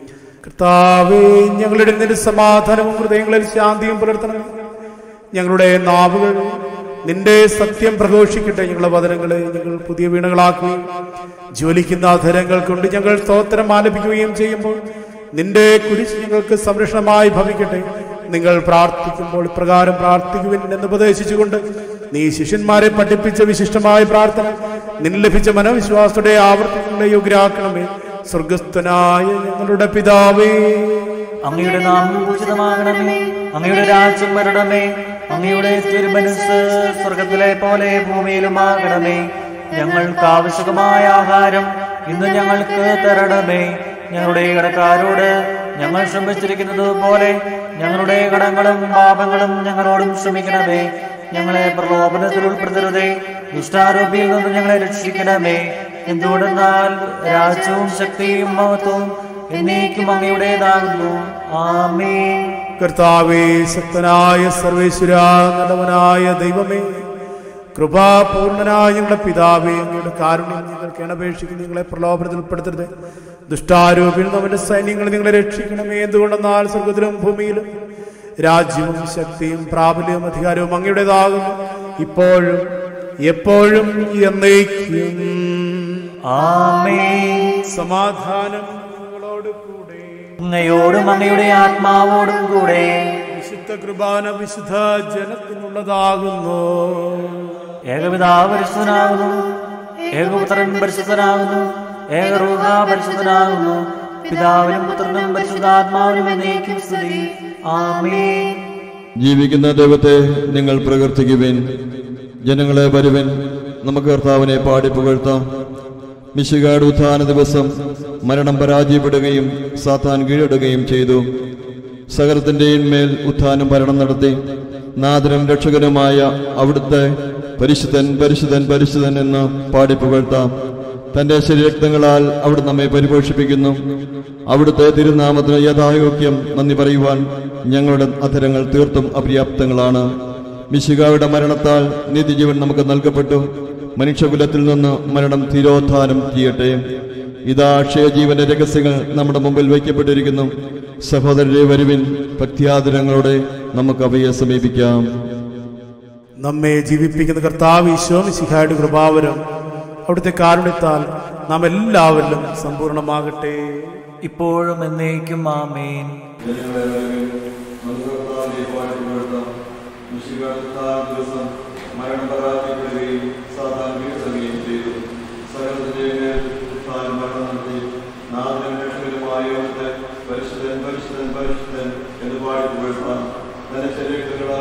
കർത്താവേ ഞങ്ങളുടെ നിന്റെ സമാധാനവും ഹൃദയങ്ങളിൽ ശാന്തിയും പുലർത്തണമേ ഞങ്ങളുടെ നാവുകൾ നിന്റെ സത്യം പ്രഘോഷിക്കട്ടെ ഞങ്ങളുടെ വചനങ്ങളെ ഞങ്ങൾ പുതിയ വീണകളാക്കുകയും ജ്വലിക്കുന്ന അധരങ്ങൾ കൊണ്ട് ഞങ്ങൾ സ്തോത്രം ആലപിക്കുകയും ചെയ്യുമ്പോൾ നിന്റെ കുരിശ് ഞങ്ങൾക്ക് സംരക്ഷണമായി ഭവിക്കട്ടെ നിങ്ങൾ പ്രാർത്ഥിക്കുമ്പോൾ ഇപ്രകാരം പ്രാർത്ഥിക്കുവിൻ എന്ന് ഉപദേശിച്ചുകൊണ്ട് നീ ശിഷ്യന്മാരെ പഠിപ്പിച്ച വിശിഷ്ടമായ പ്രാർത്ഥന നിന് ലഭിച്ച മനോവിശ്വാസത്തോടെ ആവർത്തിക്കുന്ന യോഗ്യരാക്കണമേ സ്വർഗസ്ഥനായ ഞങ്ങളുടെ പിതാവേ അങ്ങയുടെ നാമം പൂജിതമാകണമേ അങ്ങയുടെ രാജ്യം വരണമേ അങ്ങയുടെ തിരുമനസ് സ്വർഗത്തിലെ പോലെ ഭൂമിയിലുമാകണമേ ഞങ്ങൾക്ക് ആവശ്യകമായ ആഹാരം ഇന്ന് ഞങ്ങൾക്ക് തരണമേ ഞങ്ങളുടെ കടക്കാരോട് ഞങ്ങൾ ശ്രമിച്ചിരിക്കുന്നത് പോലെ ഞങ്ങളുടെ കടങ്ങളും പാപങ്ങളും ഞങ്ങളോടും ക്ഷമിക്കണമേ ഞങ്ങളെ പ്രലോഭനത്തിൽ ഉൾപ്പെടുത്തരുതേ ദുഷ്ടാരോപിയിൽ നിന്ന് ഞങ്ങളെ രക്ഷിക്കണമേ എന്തുകൊണ്ടെന്നാൽ രാജ്യവും ശക്തിയും മഹത്വവും എന്നേക്കും അങ്ങയുടേതാകുന്നു ആമേൻ കർത്താവേ ശക്തനായ സർവേശ്വര നല്ലവനായ ദൈവമേ കൃപാപൂർണനായ ഞങ്ങളുടെ പിതാവേ അങ്ങയുടെ കാരുണ്യം ഞങ്ങൾക്ക് അപേക്ഷിക്കുന്നു നിങ്ങളെ പ്രലോഭനത്തിൽ ഉൾപ്പെടുത്തരുത് ദുഷ്ടാരൂപിൽ നമ്മുടെ സൈന്യങ്ങൾ നിങ്ങളെ രക്ഷിക്കണമേ എന്തുകൊണ്ടെന്നാൽ സ്വർഗത്തിലും ഭൂമിയിലും രാജ്യവും ശക്തിയും പ്രാബല്യവും അധികാരവും അങ്ങയുടേതാകുന്നു ഇപ്പോഴും എപ്പോഴും എന്നേക്കും ആമേൻ സമാധാനം നിങ്ങളോട് കൂടെ അങ്ങയോടും അങ്ങയുടെ ആത്മാവോടും കൂടെ വിശുദ്ധ കൃപാന വിശുദ്ധ ജനത്തിനുള്ളതാകുന്നു ഏകപിതാവ് പരിശുദ്ധനാകുന്നു ഏകപുത്രൻ പരിശുദ്ധനാകുന്നു ഏകറൂഹ പരിശുദ്ധനാകുന്നു പിതാവിനും പുത്രനും പരിശുദ്ധാത്മാവിനും എന്നേക്കും സ്തുതി ആമേൻ ജീവിക്കുന്ന ദൈവത്തെ നിങ്ങൾ പ്രകീർത്തിക്കുവിൻ ജനങ്ങളെ വരുവിൻ നമുക്ക് കർത്താവിനെ പാടി പുകഴ്ത്താം മിശികാട് ഉത്ഥാന ദിവസം മരണം പരാജയപ്പെടുകയും സാത്താൻ കീഴടങ്ങുകയും ചെയ്തു സകലത്തിൻ്റെയും മേൽ ഉത്ഥാനം ഭരണം നടത്തി നാദനും രക്ഷകനുമായ അവിടുത്തെ പരിശുദ്ധൻ പരിശുദ്ധൻ പരിശുദ്ധൻ എന്ന് പാടി പുകഴ്ത്താം തന്റെ ശരീരക്തങ്ങളാൽ അവിടെ നമ്മെ പരിപോഷിപ്പിക്കുന്നു അവിടുത്തെ തിരുനാമത്തിന് യഥായോഗ്യം നന്ദി പറയുവാൻ ഞങ്ങളുടെ അധരങ്ങൾ തീർത്തും അപര്യാപ്തങ്ങളാണ് മിശികായുടെ മരണത്താൽ നീതിജീവൻ നമുക്ക് നൽകപ്പെട്ടു മനുഷ്യകുലത്തിൽ നിന്ന് മരണം തിരോധാനം ചെയ്യട്ടെ ഇതാ അക്ഷയജീവന്റെ രഹസ്യങ്ങൾ നമ്മുടെ മുമ്പിൽ വയ്ക്കപ്പെട്ടിരിക്കുന്നു സഹോദരരെ വരുവിൻ ഭക്തിയാദരങ്ങളോടെ നമുക്ക് അവയെ സമീപിക്കാം നമ്മെ ജീവിപ്പിക്കുന്ന കർത്താവ് ഈശോമിശിഹായുടെ കൃപാവരം അവിടുത്തെ കാരുണ്യത്താൽ നാം എല്ലാവരിലും സമ്പൂർണ്ണമാകട്ടെ ഇപ്പോഴും എന്നേക്കും ആമേൻ പരിശുദ്ധൻ പരിശുദ്ധൻ പരിശുദ്ധൻ എന്ന് പാടി പുകഴ്ത്താം തന്റെ ശരീരങ്ങളാൽ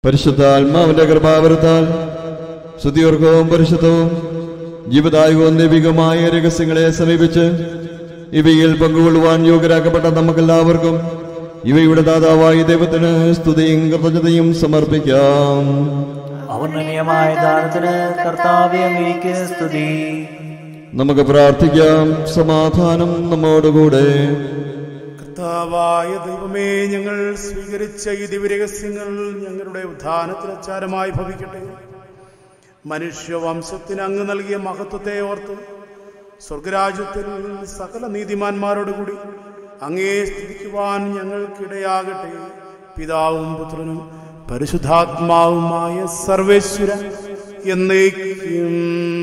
പരിശുദ്ധാത്മാവിന്റെ കൃപാവരത്താൽ ശുദ്ധിയോർക്കവും പരിശുദ്ധവും ജീവദായകവും ദൈവികമായ രഹസ്യങ്ങളെ സമീപിച്ച് ഇവയിൽ പങ്കുകൊള്ളുവാൻ യോഗ്യരാക്കപ്പെട്ട നമുക്കെല്ലാവർക്കും ഇവയുടെ ദാതാവായ ദൈവത്തിന് സ്തുതിയും കൃതജ്ഞതയും സമർപ്പിക്കാം ഔന്നന്യമായ ദാനത്തിന് കർത്താവെ അങ്ങേക്ക് സ്തുതി നമുക്ക് പ്രാർത്ഥിക്കാം സമാധാനം നമ്മോടുകൂടെ കർത്താവായ ദൈവമേ ഞങ്ങൾ സ്വീകരിച്ച ഈ ദിവ്യരഹസ്യങ്ങൾ ഞങ്ങളുടെ ഉദ്ധാനത്തിന് അച്ചാരമായി ഭവിക്കട്ടെ മനുഷ്യവംശത്തിന് അങ്ങ് നൽകിയ മഹത്വത്തെ ഓർത്ത് സ്വർഗരാജ്യത്തിൽ സകല നീതിമാന്മാരോടുകൂടി അങ്ങേ സ്തുതിക്കുവാൻ ഞങ്ങൾക്കിടയാകട്ടെ പിതാവും പുത്രനും പരിശുദ്ധാത്മാവുമായ സർവേശ്വര എന്നേക്കും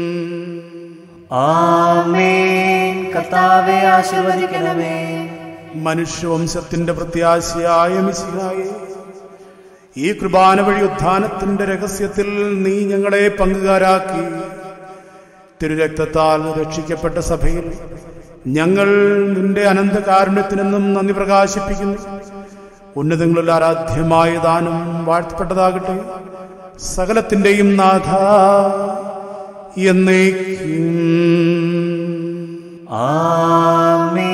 ആമേൻ കർത്താവെ ആശീർവദിക്കണമേ മനുഷ്യവംശത്തിന്റെ പ്രത്യാശയായ മിശിഹായെ ഈ കുർബാന വഴി ഉത്ഥാനത്തിന്റെ രഹസ്യത്തിൽ നീ ഞങ്ങളെ പങ്കുകാരാക്കി തിരുരക്തത്താൽ രക്ഷിക്കപ്പെട്ട സഭയിൽ ഞങ്ങൾ നിന്റെ അനന്തകാരുണ്യത്തിനെന്നും നന്ദി പ്രകാശിപ്പിക്കുന്നു ഉന്നതങ്ങളിൽ ആരാധ്യമായ ദാനം വാഴ്ത്തപ്പെട്ടതാകട്ടെ സകലത്തിന്റെയും നാഥ എന്നേക്കും ആമേൻ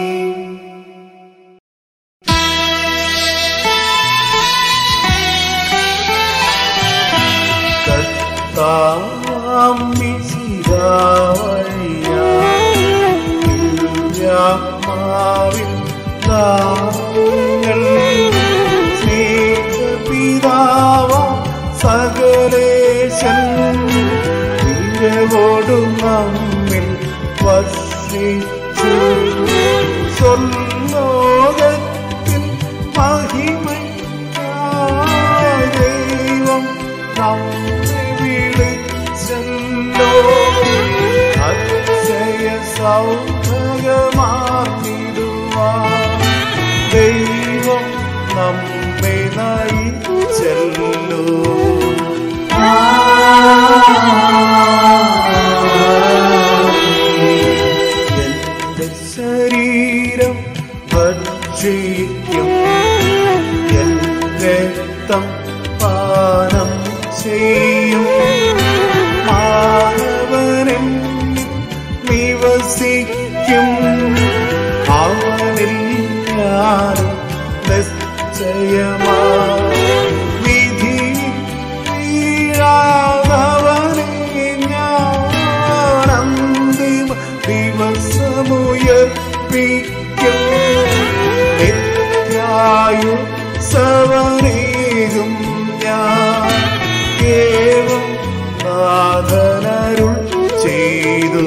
കർത്താവാം മിശിഹാവഴിയാത്മാവിൻ നാമങ്ങൾ സ്നേഹപിതാവാം സകലേശൻ ഇരവോടും നമ്മിൽ വർഷിച്ചു സ്വർലോകത്തിൽ മഹിമയ്ക്കായി ദൈവം നമ്മെ വിളിച്ചല്ലോ അക്ഷയ സൗഭഗമാർന്നിടുവാൻ ദൈവം നമ്മെ നയിച്ചല്ലോ എന്റെ ശരീരം ഭക്ഷിക്കും എന്റെ രക്തം പാനം ചെയ്യും മാനവനിൽ നിവസിക്കും അവനിൽ ഞാനും നിശ്ചയമാ വിധി വീഴാതവനെ ഞാൻ അന്തിമ ദിവസമുയർപ്പിക്കും നിത്യായു സവനേകും ഞാൻ ഏവം നാഥനരുൾ ചെയ്തു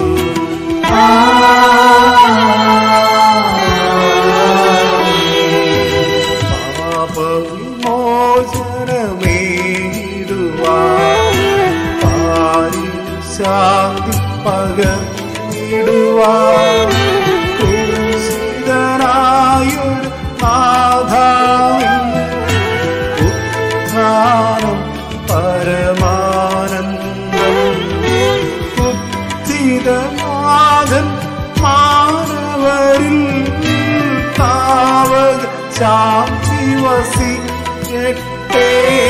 പാപവിമോചനമേടുവാൻ പാരിൽ ശാന്തി പകർന്നിടുവാൻ ക്രൂശിതനായൊരു നാഥാവിൻ ഉത്ഥാനം പരമാനന്ദം ഉദ്ധിതനാഥൻ മാനവരിൽ താവക ശാന്തി വസിക്കട്ടെ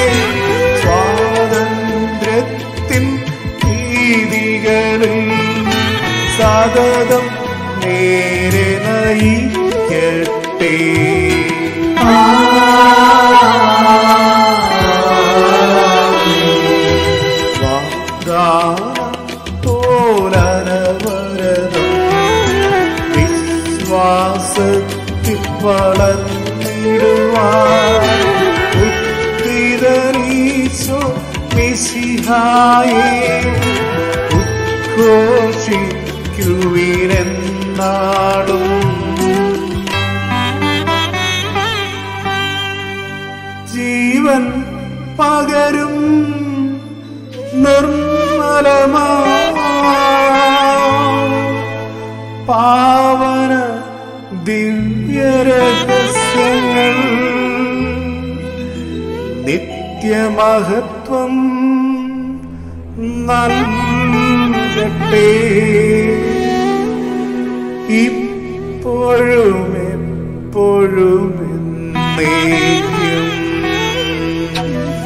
സ്വാതന്ത്ര്യത്തിൻ രീതികളിൽ സതതം നേരെ നയിക്കട്ടെ വാഗ്ദാനം പോലനവരതം വിശ്വാസത്തിൽ വളർന്നിടുവാൻ ഉത്തിരനീശോ മിശിഹായെ ഉദ്ഘോഷിക്കുവിനെന്നാടും ജീവൻ പകരും നിർമ്മലമാ പാവന ദിവ്യരഹസ്യങ്ങൾ നിത്യമഹത്വം നൽകട്ടെ ഇപ്പോഴും എപ്പോഴും എന്നേക്കും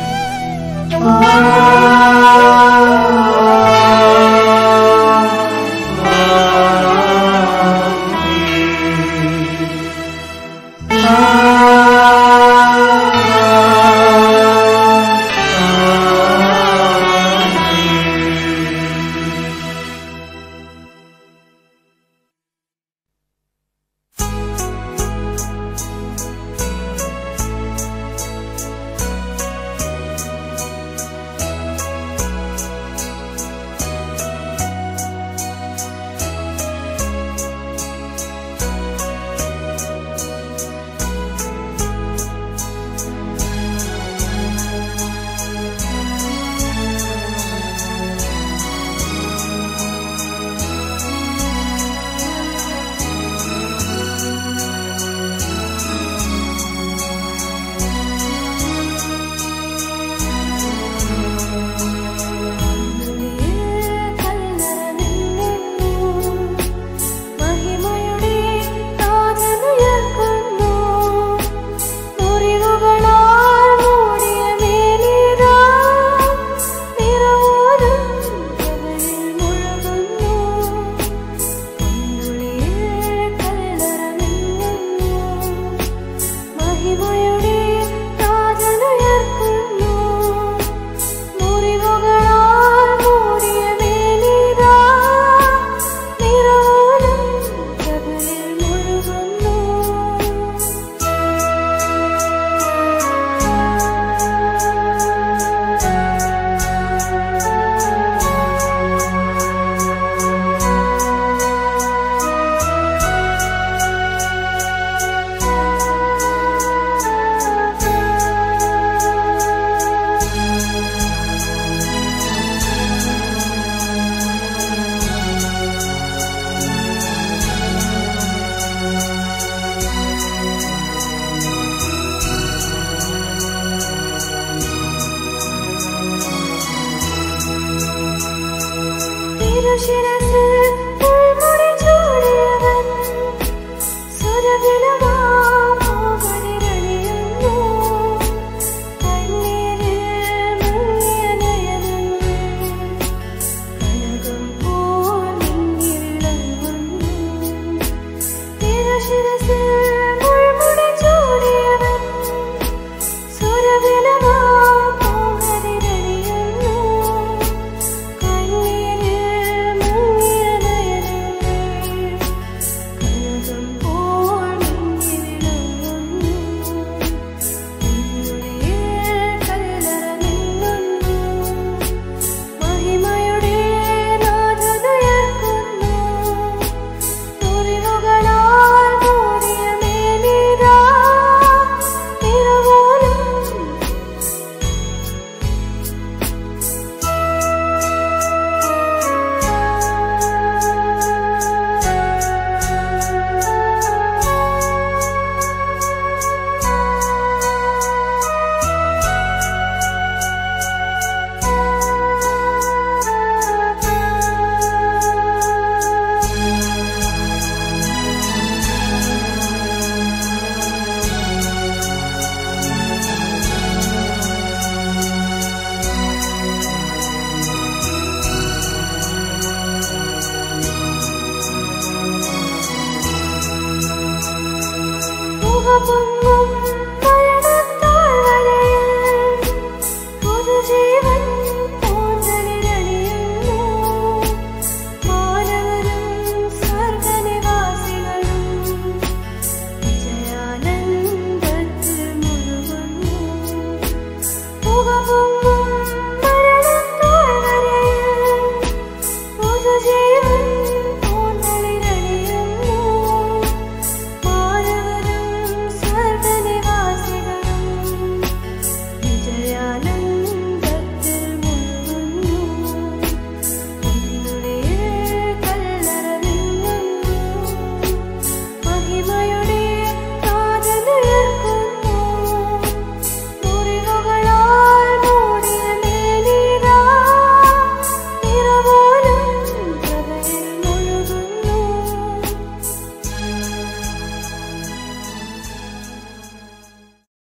പൊങ്ങും മരണത്താൽ വലയിൽ പുതുജീവൻ തോന്നലിരണിയുന്നു. മാനവരും സ്വർഗ്ഗനിവാസികളും വിജയാനന്ദത്തിൽ മുഴുകുന്നു. പുക പൊങ്ങും